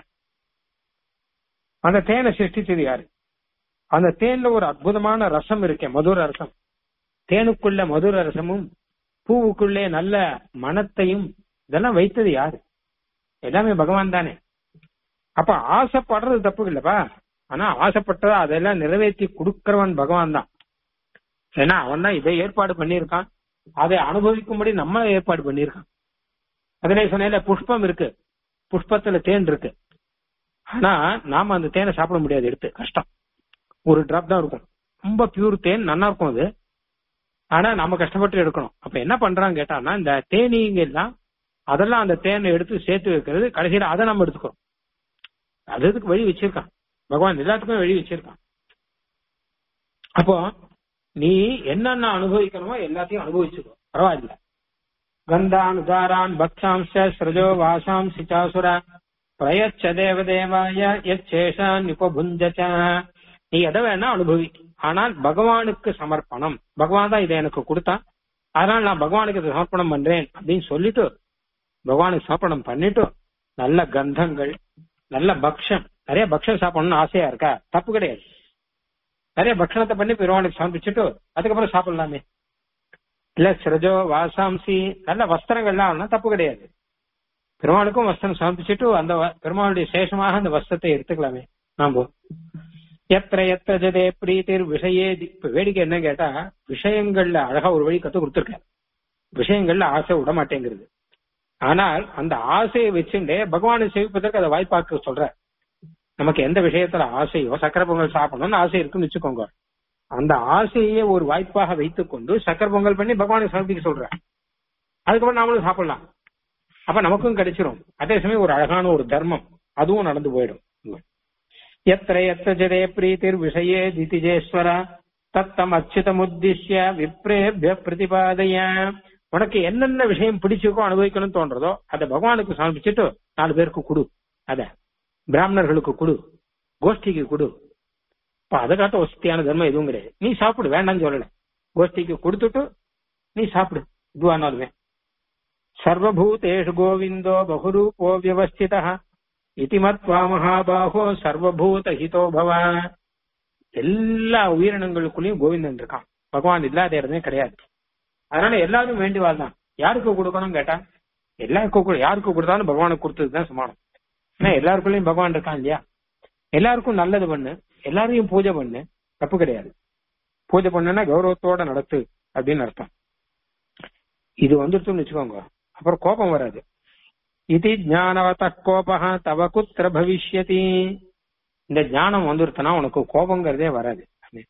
அந்த தேனை சிருஷ்டிச்சது யாரு அந்த தேன்ல ஒரு அற்புதமான ரசம் இருக்கே மதுர ரசம் தேனுக்குள்ள மதுர ரசமும் பூவுக்குள்ளே நல்ல மனத்தையும் இதெல்லாம் வைத்தது யாரு எல்லாமே பகவான் தானே அப்ப ஆசைப்படுறது தப்பு இல்லப்பா ஆனா ஆசைப்பட்டதை அதெல்லாம் நிறைவேற்றி கொடுக்கிறவன் பகவான் தான் ஏன்னா அவன் தான் இதை ஏற்பாடு பண்ணியிருக்கான் அதை அனுபவிக்கும்படி நம்ம ஏற்பாடு பண்ணியிருக்கான் அதிலே சொன்னேன்ல புஷ்பம் இருக்கு புஷ்பத்துல தேன் இருக்கு ஆனா நாம அந்த தேனை சாப்பிட முடியாது எடுத்து கஷ்டம் ஒரு டிராப் தான் இருக்கும் ரொம்ப பியூர் தேன் நல்லா இருக்கும் அது ஆனா நம்ம கஷ்டப்பட்டு எடுக்கணும் அப்ப என்ன பண்றான்னு கேட்டான்னா இந்த தேனீங்க எல்லாம் அதெல்லாம் அந்த தேனை எடுத்து சேர்த்து வைக்கிறது கடைசியில அதை நம்ம எடுத்துக்கிறோம் அது இதுக்கு வழி வச்சிருக்கான் பகவான் எல்லாத்துக்குமே வழி வச்சிருக்கான் அப்போ நீ என்னென்ன அனுபவிக்கணுமோ எல்லாத்தையும் அனுபவிச்சுக்கோ பரவாயில்ல கந்தான் உதாரான் பக்ஷாம்ச ஸ்ரஜோ வாசாம்சி சாசுர பிரயச்ச தேவ தேவாய எச்சேஷான் உபபுஞ்சச்ச நீ எதை வேணா அனுபவி ஆனால் பகவானுக்கு சமர்ப்பணம் பகவான் தான் இதை எனக்கு கொடுத்தான் அதனால நான் பகவானுக்கு இதை சமர்ப்பணம் பண்றேன் அப்படின்னு சொல்லிட்டு பகவானுக்கு சமர்ப்பணம் பண்ணிட்டு நல்ல கந்தங்கள் நல்ல பக்ஷம் நிறைய பக்ஷம் சாப்பிடணும்னு ஆசையா இருக்கா தப்பு கிடையாது நிறைய பக்ஷணத்தை பண்ணி பெருமானுக்கு சமர்ப்பிச்சுட்டு அதுக்கப்புறம் சாப்பிடலாமே இல்ல சிரஜோ வாசாம்சி நல்ல வஸ்திரங்கள்லாம் ஆகணும் தப்பு கிடையாது பெருமாளுக்கும் வஸ்திரம் சமர்ப்பிச்சுட்டு அந்த வ- பெருமாளுடைய சேஷமாக அந்த வஸ்திரத்தை எடுத்துக்கலாமே நாம எத்திர எத்திர ஜதே பிரீத்திர் விஷயே தி- இப்ப வேடிக்கை என்ன கேட்டா விஷயங்கள்ல அழகா ஒரு வழி கத்து கொடுத்துருக்க விஷயங்கள்ல ஆசை விட மாட்டேங்கிறது ஆனால் அந்த ஆசையை வச்சுட்டே பகவானை சேவிப்பதற்கு அதை வாய்ப்பாக்க சொல்ற நமக்கு எந்த விஷயத்துல ஆசையோ சக்கரை பொங்கல் சாப்பிடணும்னு ஆசை இருக்குன்னு வச்சுக்கோங்க அந்த ஆசையே ஒரு வாய்ப்பாக வைத்துக் கொண்டு சக்கரை பொங்கல் பண்ணி பகவானுக்கு சமர்ப்பிக்க சொல்ற அதுக்கப்புறம் நாமளும் சாப்பிடலாம் அப்ப நமக்கும் கிடைச்சிரும் அதே சமயம் ஒரு அழகான ஒரு தர்மம் அதுவும் நடந்து போயிடும் எத்திர எத்திர ஜதே பிரீத்திர் விஷயே திதிஜேஸ்வர தத்தம் அச்சுதமுத்திஷ்ய விப்ரேபிய பிரதிபாதைய உனக்கு என்னென்ன விஷயம் பிடிச்சிருக்கோ அனுபவிக்கணும்னு தோன்றதோ அதை பகவானுக்கு சமர்ப்பிச்சுட்டு நாலு பேருக்கு கொடு அத பிராமணர்களுக்கு கொடு கோஷ்டிக்கு கொடு இப்ப அதை காட்ட வசதியான தர்மம் எதுவும் கிடையாது நீ சாப்பிடு வேண்டாம்னு சொல்லல கோஷ்டிக்கு கொடுத்துட்டு நீ சாப்பிடு இதுவானாலுமே சர்வபூதேஷு கோவிந்தோ பகுரூபோ வியவஸ்தித இதி மத்வா மகாபாகோ சர்வபூத ஹிதோ பவ எல்லா உயிரினங்களுக்குள்ளயும் கோவிந்தன் இருக்கான் பகவான் இல்லாத இடமே கிடையாது அதனால எல்லாரும் வேண்டி வாழ்தான் யாருக்கு கொடுக்கணும் கேட்டா எல்லாருக்கும் கொடு- யாருக்கு கொடுத்தாலும் பகவானுக்கு கொடுத்ததுதான் சமானம் ஏன்னா எல்லாருக்குள்ளயும் பகவான் இருக்கான் இல்லையா எல்லாருக்கும் நல்லது பண்ணு எல்லாரையும் பூஜை பண்ணு தப்பு கிடையாது பூஜை பண்ணுனா கௌரவத்தோட நடத்து அப்படின்னு அர்த்தம் இது வந்துருச்சுன்னு வச்சுக்கோங்க அப்புறம் கோபம் வராது இது ஞானவத கோபக தவ குத்திர பவிஷ்யதி இந்த ஞானம் வந்துருச்சுன்னா உனக்கு கோபங்கிறதே வராது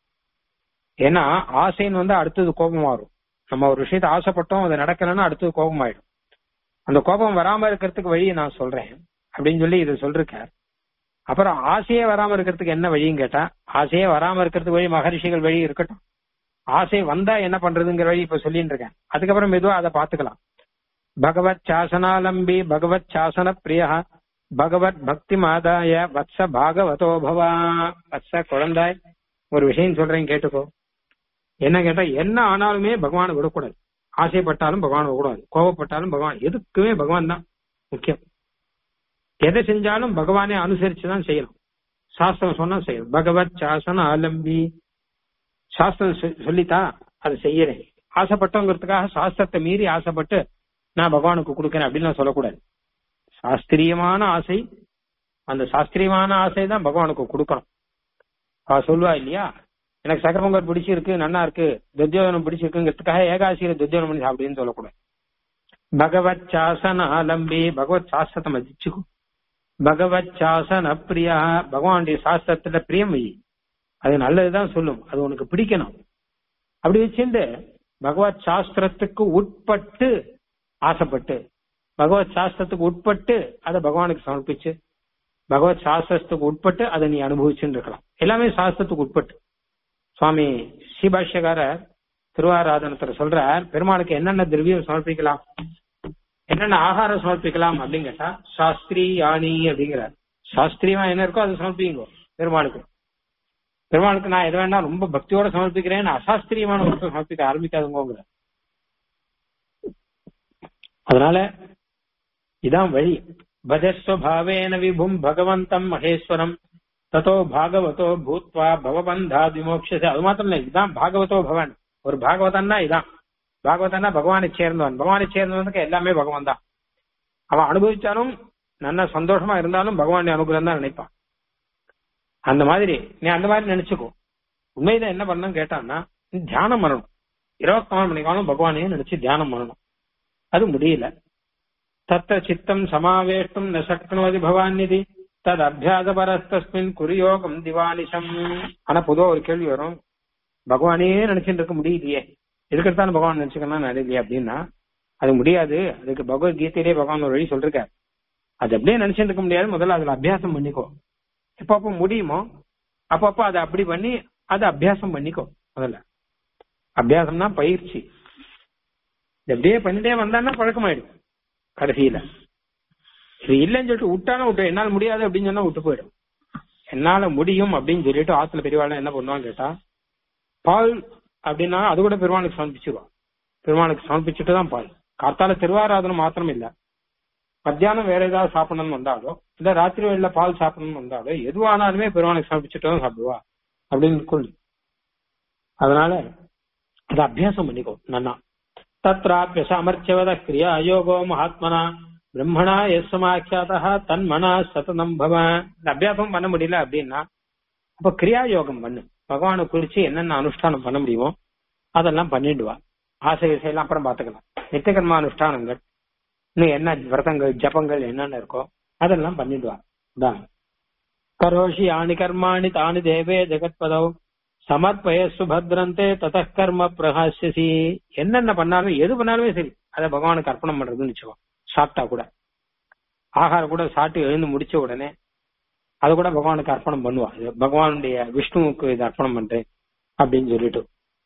ஏன்னா ஆசைன்னு வந்து அடுத்தது கோபம் வரும் நம்ம ஒரு விஷயத்தை ஆசைப்பட்டோம் அது நடக்கலைன்னா அடுத்தது கோபம் ஆயிடும் அந்த கோபம் வராம இருக்கிறதுக்கு வழியை நான் சொல்றேன் அப்படின்னு சொல்லி இதை சொல்லிருக்கார் அப்புறம் ஆசையே வராம இருக்கிறதுக்கு என்ன வழின்னு கேட்டா ஆசையே வராம இருக்கிறதுக்கு வழி மகரிஷிகள் வழி இருக்கட்டும் ஆசை வந்தா என்ன பண்றதுங்கிற வழி இப்ப சொல்லிட்டு இருக்கேன் அதுக்கப்புறம் மெதுவா அதை பாத்துக்கலாம் பகவத் சாசனாலம்பி பகவத் சாசன பிரியா பகவத் பக்தி மாதாய வத்ச பாகவதோ பவா வத்ச குழந்தாய் ஒரு விஷயம் சொல்றேன் கேட்டுக்கோ என்ன கேட்டா என்ன ஆனாலுமே பகவானை விடக்கூடாது ஆசைப்பட்டாலும் பகவான் விடக்கூடாது கோபப்பட்டாலும் பகவான் எதுக்குமே பகவான் தான் முக்கியம் எதை செஞ்சாலும் பகவானே அனுசரிச்சு தான் செய்யணும் சாஸ்திரம் சொன்னா செய்யணும் பகவத் சாசன ஆலம்பி சாஸ்திரம் சொ- சொல்லித்தா அதை செய்யறேன் ஆசைப்பட்டோங்கிறதுக்காக சாஸ்திரத்தை மீறி ஆசைப்பட்டு நான் பகவானுக்கு கொடுக்கறேன் அப்படின்னு நான் சொல்லக்கூடாது சாஸ்திரியமான ஆசை அந்த சாஸ்திரியமான ஆசை தான் பகவானுக்கு கொடுக்கணும் அவ சொல்லுவா இல்லையா எனக்கு சக்கர பொங்கல் பிடிச்சிருக்கு நன்னா இருக்கு துத்தியோதனம் பிடிச்சிருக்குங்கிறதுக்காக ஏகாசியில துத்தியோதனம் பண்ணி சாப்பிடுன்னு சொல்லக்கூடாது பகவத் சாசன ஆலம்பி பகவத் சாஸ்திரத்தை மதிச்சுக்கும் பகவத் சாசன பிரியா பகவானுடைய சாஸ்திரத்துல பிரியம் வை அது நல்லதுதான் சொல்லும் அது உனக்கு பிடிக்கணும் அப்படி வச்சுட்டு பகவத் சாஸ்திரத்துக்கு உட்பட்டு ஆசைப்பட்டு பகவத் சாஸ்திரத்துக்கு உட்பட்டு அதை பகவானுக்கு சமர்ப்பிச்சு பகவத் சாஸ்திரத்துக்கு உட்பட்டு அதை நீ அனுபவிச்சுட்டு இருக்கலாம் எல்லாமே சாஸ்திரத்துக்கு உட்பட்டு சுவாமி ஸ்ரீபாஷ்யகாரர் திருவாராதனத்துல சொல்றார் பெருமாளுக்கு என்னென்ன திரவியம் சமர்ப்பிக்கலாம் என்னென்ன ஆகாரம் சமர்ப்பிக்கலாம் அப்படின்னு கேட்டா சாஸ்திரி யானி அப்படிங்கிறார் சாஸ்திரியமா என்ன இருக்கோ அதை சமர்ப்பிங்க பெருமாளுக்கு பெருமாளுக்கு நான் எது வேணா ரொம்ப பக்தியோட சமர்ப்பிக்கிறேன் அசாஸ்திரியமான ஒருத்தர் சமர்ப்பிக்க ஆரம்பிக்காதுங்கிற அதனால இதான் வழி பஜஸ்வபாவேன விபும் பகவந்தம் மகேஸ்வரம் ததோ பாகவதோ பூத்வா பவபந்தா விமோக்ஷச அது மாத்திரம் இல்ல இதுதான் பாகவதோ பவன் ஒரு பாகவதன்னா இதான் பாகவதன்னா பகவானை சேர்ந்தவன் பகவானை சேர்ந்தவனுக்கு எல்லாமே பகவான் தான் அவன் அனுபவிச்சாலும் நல்ல சந்தோஷமா இருந்தாலும் பகவானுடைய அனுகிரகம் தான் நினைப்பான் அந்த மாதிரி நீ அந்த மாதிரி நினைச்சுக்கோ உண்மையில என்ன பண்ணணும் கேட்டான்னா நீ தியானம் பண்ணணும் இருபத்தி நாலு மணி காலம் பகவானையே நினைச்சு தியானம் பண்ணணும் அது முடியல தத்த சித்தம் சமாவேஷ்டும் ந சக்னோதி பவான் நிதி தது அபியாசபரஸ்தஸ்மின் குறியோகம் திவானிஷம் ஆனா பொதுவா ஒரு கேள்வி வரும் பகவானே நினைச்சுட்டு இருக்க முடியலையே எதுக்கெடுத்தாலும் பகவான் நினைச்சுக்கணும் நடலையே அப்படின்னா அது முடியாது அதுக்கு பகவத்கீதையிலே பகவான் ஒரு வழி சொல்லிருக்காரு அது அப்படியே நினைச்சுட்டு இருக்க முடியாது முதல்ல அதுல அபியாசம் பண்ணிக்கோ எப்பப்போ முடியுமோ அப்பப்போ அதை அப்படி பண்ணி அதை அபியாசம் பண்ணிக்கோ முதல்ல அபியாசம்னா பயிற்சி இது அப்படியே பண்ணிட்டே வந்தான்னா பழக்கமாயிடும் கடைசியில இது இல்லைன்னு சொல்லிட்டு விட்டாலும் விட்டு என்னால முடியாது அப்படின்னு சொன்னா விட்டு போயிடும் என்னால முடியும் அப்படின்னு சொல்லிட்டு ஆத்துல பெரியவாள் என்ன பண்ணுவான்னு கேட்டா பால் அப்படின்னா அது கூட பெருமாளுக்கு சமர்ப்பிச்சிருவான் பெருமாளுக்கு சமர்ப்பிச்சுட்டு தான் பால் காத்தால திருவாராதனம் மாத்திரம் இல்ல மத்தியானம் வேற ஏதாவது சாப்பிடணும்னு வந்தாலோ இல்ல ராத்திரி வேலையில பால் சாப்பிடணும்னு வந்தாலோ எதுவானாலுமே பெருமாளுக்கு சமர்ப்பிச்சுட்டு தான் சாப்பிடுவா அப்படின்னு கொள்ளு அதனால அதை அபியாசம் பண்ணிக்கோ நன்னா தத்ராப்பிய சாமர்த்தியவத கிரியா யோகோ மகாத்மனா பிரம்மணா எஸ் சமாக்கியாதா தன் மனா சதனம் பவ இந்த அபியாசம் பண்ண முடியல அப்படின்னா அப்ப கிரியா யோகம் பண்ணு பகவானை குறிச்சு என்னென்ன அனுஷ்டானம் பண்ண முடியுமோ அதெல்லாம் பண்ணிடுவா ஆசை விசையெல்லாம் அப்புறம் பாத்துக்கலாம் நித்தியகர்ம அனுஷ்டானங்கள் இன்னும் என்ன விரதங்கள் ஜபங்கள் என்னென்ன இருக்கோ அதெல்லாம் பண்ணிடுவா தான் கரோஷி யானி கர்மாணி தானி தேவே ஜெகத்பதவ் சமர்ப்பய சுபத்ரந்தே தத கர்ம பிரகாசியசி என்னென்ன பண்ணாலும் எது பண்ணாலுமே சரி அதை பகவானுக்கு அர்ப்பணம் பண்றதுன்னு வச்சுக்கோ சாப்பிட்டா கூட ஆகாரம் கூட சாப்பிட்டு எழுந்து முடிச்ச உடனே அது கூட பகவானுக்கு அர்ப்பணம் பண்ணுவா இது பகவானுடைய விஷ்ணுவுக்கு இது அர்ப்பணம் பண்றேன் அப்படின்னு சொல்லிட்டு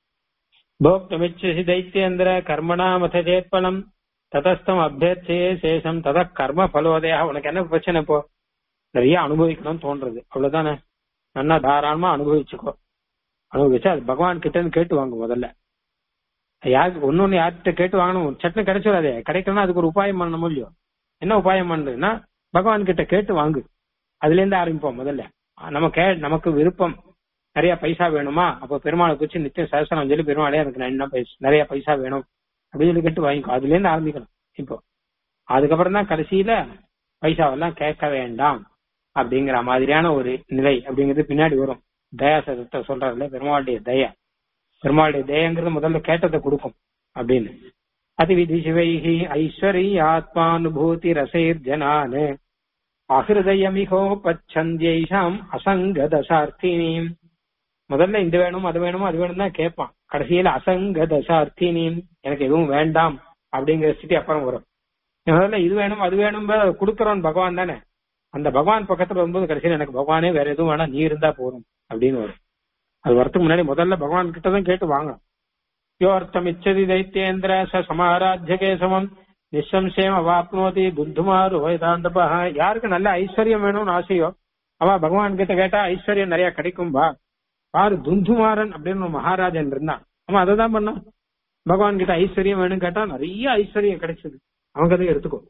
போக்தமிச்சு தைத்தியந்திர கர்மணா மத சேத்பலம் ததஸ்தம் அபியர்ச்சையே சேஷம் தத கர்ம பலோதயா உனக்கு என்ன பிரச்சனை இப்போ நிறைய அனுபவிக்கணும்னு தோன்றது அவ்வளவுதானே நல்லா தாராளமா அனுபவிச்சுக்கோ அனுபவிச்சு அது பகவான் கிட்ட இருந்து கேட்டு வாங்க முதல்ல யாருக்கு ஒன்னொன்னு யார்கிட்ட கேட்டு வாங்கணும் சட்னு கிடைச்சிடாதே கிடைக்கணும்னா அதுக்கு ஒரு உபாயம் பண்ணணும் இல்லையோ என்ன உபாயம் பண்ணுதுன்னா பகவான் கிட்ட கேட்டு வாங்கு அதுல இருந்து ஆரம்பிப்போம் முதல்ல நம்ம கே நமக்கு விருப்பம் நிறைய பைசா வேணுமா அப்ப பெருமாளை குறிச்சு நித்தியம் சரசனம் சொல்லி பெருமாளே எனக்கு நான் என்ன பைசா நிறைய பைசா வேணும் அப்படின்னு சொல்லி கேட்டு வாங்கிக்கோ அதுல இருந்து ஆரம்பிக்கணும் இப்போ அதுக்கப்புறம் தான் கடைசியில பைசாவெல்லாம் கேட்க வேண்டாம் அப்படிங்கிற மாதிரியான ஒரு நிலை அப்படிங்கிறது பின்னாடி வரும் தயா சதத்தை சொல்றாருல பெருமாளுடைய தயா பெருமாளுடைய தயங்கிறது முதல்ல கேட்டதை கொடுக்கும் அப்படின்னு அதிவிதி சிவைஹி ஐஸ்வரி ஆத்மானுபூதி ரசைர் ஜனானு அஹிருதயமிகோ பச்சந்தியைஷாம் அசங்க தசார்த்தினீம் முதல்ல இந்த வேணும் அது வேணும் அது வேணும் தான் கேட்பான் கடைசியில அசங்க தசார்த்தினீம் எனக்கு எதுவும் வேண்டாம் அப்படிங்கிற ஸ்திதி அப்புறம் வரும் முதல்ல இது வேணும் அது வேணும் கொடுக்கறோம் பகவான் தானே அந்த பகவான் பக்கத்துல வரும்போது கடைசியில எனக்கு பகவானே வேற எதுவும் வேணா நீ இருந்தா போதும் அப்படின்னு வரும் அது வரத்துக்கு முன்னாடி முதல்ல பகவான் கிட்ட தான் கேட்டு வாங்க யோர்த்தம் இச்சதி தைத்தியேந்திர ச சமாராத்திய கேசவம் நிசம்சயம் அவாப்னோதி துந்துமாரு வேதாந்தபா யாருக்கு நல்ல ஐஸ்வர்யம் வேணும்னு ஆசையோ அவ பகவான் கிட்ட கேட்டா ஐஸ்வர்யம் நிறைய கிடைக்கும் பா பாரு துந்துமாரன் அப்படின்னு ஒரு மகாராஜன் இருந்தான் அவன் அதை தான் பண்ணான் பகவான் கிட்ட ஐஸ்வர்யம் வேணும் கேட்டா நிறைய ஐஸ்வர்யம் கிடைச்சது அவங்க அதை எடுத்துக்கோ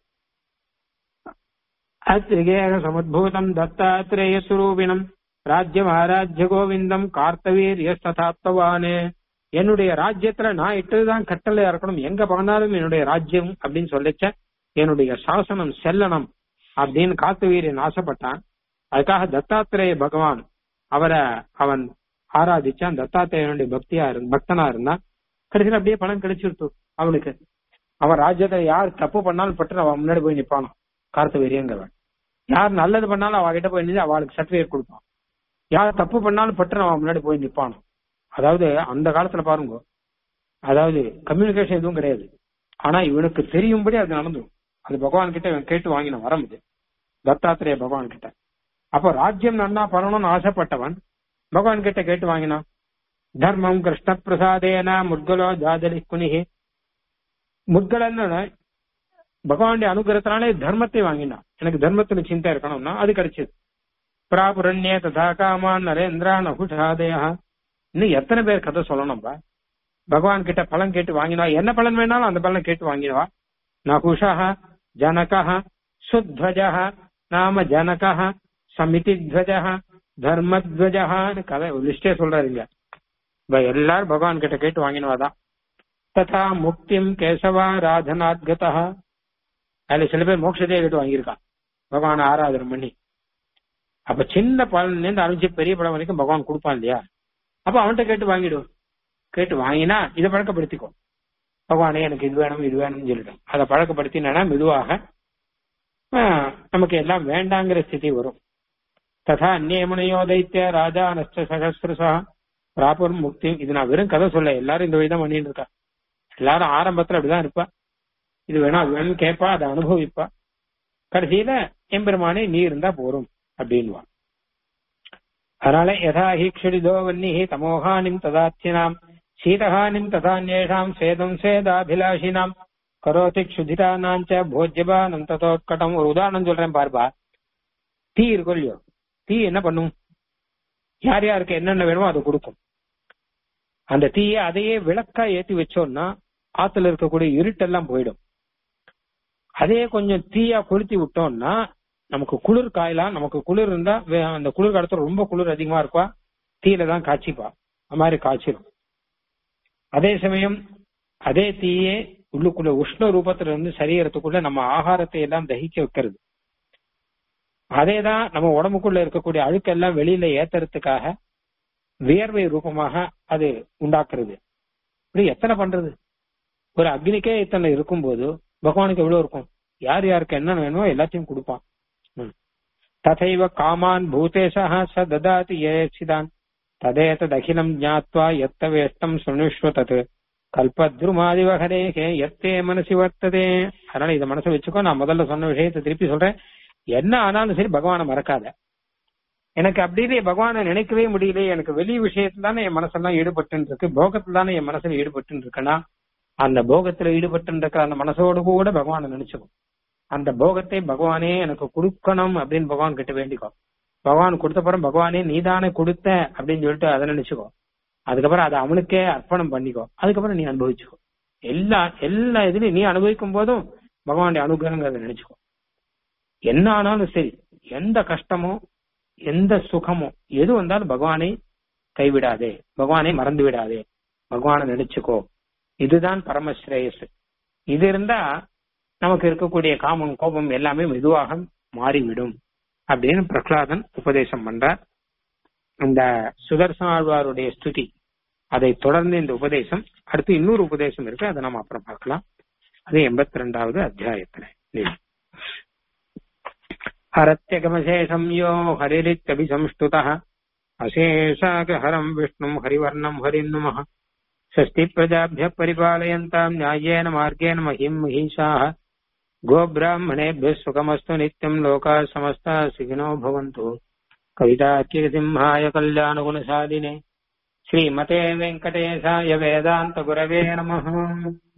அத்திரிகேக சமுத்பூதம் தத்தாத்திரேய சுரூபினம் ராஜ்யம் ஆராஜ்ய கோவிந்தம் கார்த்தவீர் ததாத்வானே என்னுடைய ராஜ்யத்துல நான் இட்டதுதான் கட்டளை இருக்கணும் எங்க போனாலும் என்னுடைய ராஜ்யம் அப்படின்னு சொல்லிச்ச என்னுடைய சாசனம் செல்லணும் அப்படின்னு கார்த்தவீரியன் ஆசைப்பட்டான் அதுக்காக தத்தாத்திரேய பகவான் அவரை அவன் ஆராதிச்சான் தத்தாத்திரேயனுடைய பக்தியா இருந்த பக்தனா இருந்தான் கடைசியில் அப்படியே பணம் கிடைச்சிருத்து அவனுக்கு அவன் ராஜ்யத்தை யார் தப்பு பண்ணாலும் பட்டு அவன் முன்னாடி போய் நிப்பானோ கார்த்தவீரியங்கிறவன் யார் நல்லது பண்ணாலும் அவகிட்ட போய் நின்று அவளுக்கு சர்டிபிகேட் கொடுப்பான் யார் தப்பு பண்ணாலும் பட்டு அவன் முன்னாடி போய் நிப்பானோ அதாவது அந்த காலத்துல பாருங்க அதாவது கம்யூனிகேஷன் எதுவும் கிடையாது ஆனா இவனுக்கு தெரியும்படி அது நடந்துடும் அது பகவான் கிட்ட இவன் கேட்டு வாங்கின வரம் இது தத்தாத்திரேய பகவான் கிட்ட அப்ப ராஜ்யம் நன்னா பண்ணணும்னு ஆசைப்பட்டவன் பகவான் கிட்ட கேட்டு வாங்கினான் தர்மம் கிருஷ்ண பிரசாதேன முட்கலோ ஜாதலி குனிகி முட்கலன்னு பகவானுடைய அனுகிரகத்தினாலே தர்மத்தை வாங்கினான் எனக்கு தர்மத்துல சிந்தை இருக்கணும்னா அது கிடைச்சது பிராபுரண்யே ததா காமான் நரேந்திரான் அகுஷாதயா இன்னும் எத்தனை பேர் கதை சொல்லணும்பா பகவான் கிட்ட பலன் கேட்டு வாங்கினா என்ன பலன் வேணாலும் அந்த பலனை கேட்டு வாங்கினவா நகுஷா ஜனகா சுத்வஜா நாம ஜனகா சமிதித்வஜா தர்மத்வஜான்னு கதை லிஸ்டே சொல்றாருங்க எல்லாரும் பகவான் கிட்ட கேட்டு வாங்கினவாதான் ததா முக்திம் கேசவா ராதனாத்கதா அதுல சில பேர் மோட்சத்தையே கேட்டு வாங்கியிருக்கான் பகவான் ஆராதனை பண்ணி அப்ப சின்ன பழம்ல இருந்து ஆரம்பிச்சு பெரிய பழம் வரைக்கும் பகவான் கொடுப்பான் இல்லையா அப்ப அவன்கிட்ட கேட்டு வாங்கிடும் கேட்டு வாங்கினா இதை பழக்கப்படுத்திக்கோ பகவானே எனக்கு இது வேணும் இது வேணும்னு சொல்லிடும் அதை பழக்கப்படுத்தினா மெதுவாக ஆஹ், நமக்கு எல்லாம் வேண்டாங்கிற ஸ்திதி வரும் ததா அந்நியமுனையோ தைத்திய ராஜா நஷ்ட சகசிரசா பிராபர் முக்தி இது நான் வெறும் கதை சொல்ல எல்லாரும் இந்த வழிதான் பண்ணிட்டு இருக்கா எல்லாரும் ஆரம்பத்துல அப்படிதான் இருப்பா இது வேணும் அது வேணும்னு கேட்பா அதை அனுபவிப்பா கடைசியில எம்பெருமானே நீ இருந்தா போரும் அப்படின்வா அதனால யதா ஹீக்ஷடிதோ வன்னிஹி தமோஹானிம் ததாத்தியனாம் சீதஹானிம் ததான்யேஷாம் சேதம் சேதாபிலாஷினாம் கரோதி க்ஷுதிதானாஞ்ச போஜ்யபானம் ததோத்கடம் ஒரு உதாரணம் சொல்றேன் பார்ப்பா தீ இருக்கும் இல்லையோ தீ என்ன பண்ணும் யார் யாருக்கு என்னென்ன வேணுமோ அதை கொடுக்கும் அந்த தீயை அதையே விளக்கா ஏத்தி வச்சோம்னா ஆத்துல இருக்கக்கூடிய இருட்டெல்லாம் போயிடும் அதே கொஞ்சம் தீயா கொளுத்தி விட்டோம்னா நமக்கு குளிர் காயலாம் நமக்கு குளிர் இருந்தா வே- அந்த குளிர் காலத்துல ரொம்ப குளிர் அதிகமா இருக்கா தீயில தான் காய்ச்சிப்பா அது மாதிரி காய்ச்சிடும் அதே சமயம் அதே தீயே உள்ளுக்குள்ள உஷ்ண ரூபத்துல இருந்து சரீரத்துக்குள்ள நம்ம ஆகாரத்தை எல்லாம் தகிக்க வைக்கிறது அதேதான் நம்ம உடம்புக்குள்ள இருக்கக்கூடிய அழுக்கெல்லாம் வெளியில ஏத்துறதுக்காக வியர்வை ரூபமாக அது உண்டாக்குறது இப்படி எத்தனை பண்றது ஒரு அக்னிக்கே இத்தனை இருக்கும்போது பகவானுக்கு எவ்வளவு இருக்கும் யார் யாருக்கு என்ன வேணுமோ எல்லாத்தையும் கொடுப்பான் ம். ததைவ காமான் பூதேசா ச ததாதி ஏசிதான் ததேததகிலம் ஞாத்வா எத்த வேஷ்டம் சுணுஷ்வ தத் கல்பத்ருமாதிவகரேகே எத்தே மனசி வர்த்ததே அதனால இதை மனசை வச்சுக்கோ நான் முதல்ல சொன்ன விஷயத்தை திருப்பி சொல்றேன் என்ன ஆனாலும் சரி பகவானை மறக்காத எனக்கு அப்படின்னு பகவானை நினைக்கவே முடியல எனக்கு வெளி விஷயத்துல தானே என் மனசெல்லாம் ஈடுபட்டு இருக்கு போகத்துல தானே என் மனசுல ஈடுபட்டு இருக்கேன்னா அந்த போகத்துல ஈடுபட்டு இருக்கிற அந்த மனசோடு கூட பகவானை நினைச்சுக்கும் அந்த போகத்தை பகவானே எனக்கு கொடுக்கணும் அப்படின்னு பகவான் கிட்ட வேண்டிக்கோ பகவான் கொடுத்த பிறகு பகவானே நீதானே கொடுத்த அப்படின்னு சொல்லிட்டு அதை நினைச்சுக்கோ அதுக்கப்புறம் அதை அவனுக்கே அர்ப்பணம் பண்ணிக்கோ அதுக்கப்புறம் நீ அனுபவிச்சுக்கோ எல்லா எல்லா இதுலயும் நீ அனுபவிக்கும் போதும் பகவானுடைய அனுகிரகங்கிறத நினைச்சுக்கோ என்ன ஆனாலும் சரி எந்த கஷ்டமோ எந்த சுகமோ எது வந்தாலும் பகவானை கைவிடாதே பகவானை மறந்து விடாதே பகவானை நினைச்சுக்கோ இதுதான் பரமஸ்ரேயஸ் இது இருந்தா நமக்கு இருக்கக்கூடிய காமம் கோபம் எல்லாமே மெதுவாக மாறிவிடும் அப்படின்னு பிரகலாதன் உபதேசம் பண்றார் இந்த சுதர்சனாழ்வாருடைய ஸ்துதி அதை தொடர்ந்து இந்த உபதேசம் அடுத்து இன்னொரு உபதேசம் இருக்கு அதை நம்ம அப்புறம் பார்க்கலாம் அது எண்பத்தி ரெண்டாவது அத்தியாயத்துல இல்லையா? हरत्यगमशेषं यो हरिरित्यभिसंस्तुतः अशेषाकहरम् विष्णुम् हरिवर्णम् हरिम् नमः षष्टिप्रजाभ्यः परिपालयन्ताम् न्याय्येन मार्गेण महीम् महिषाः गोब्राह्मणेभ्यः सुखमस्तु नित्यम् लोकाः समस्ताः सुखिनो भवन्तु कवितार्किकसिंहाय कल्याणगुणशालिने श्रीमते वेङ्कटेशाय वेदान्तगुरवे नमः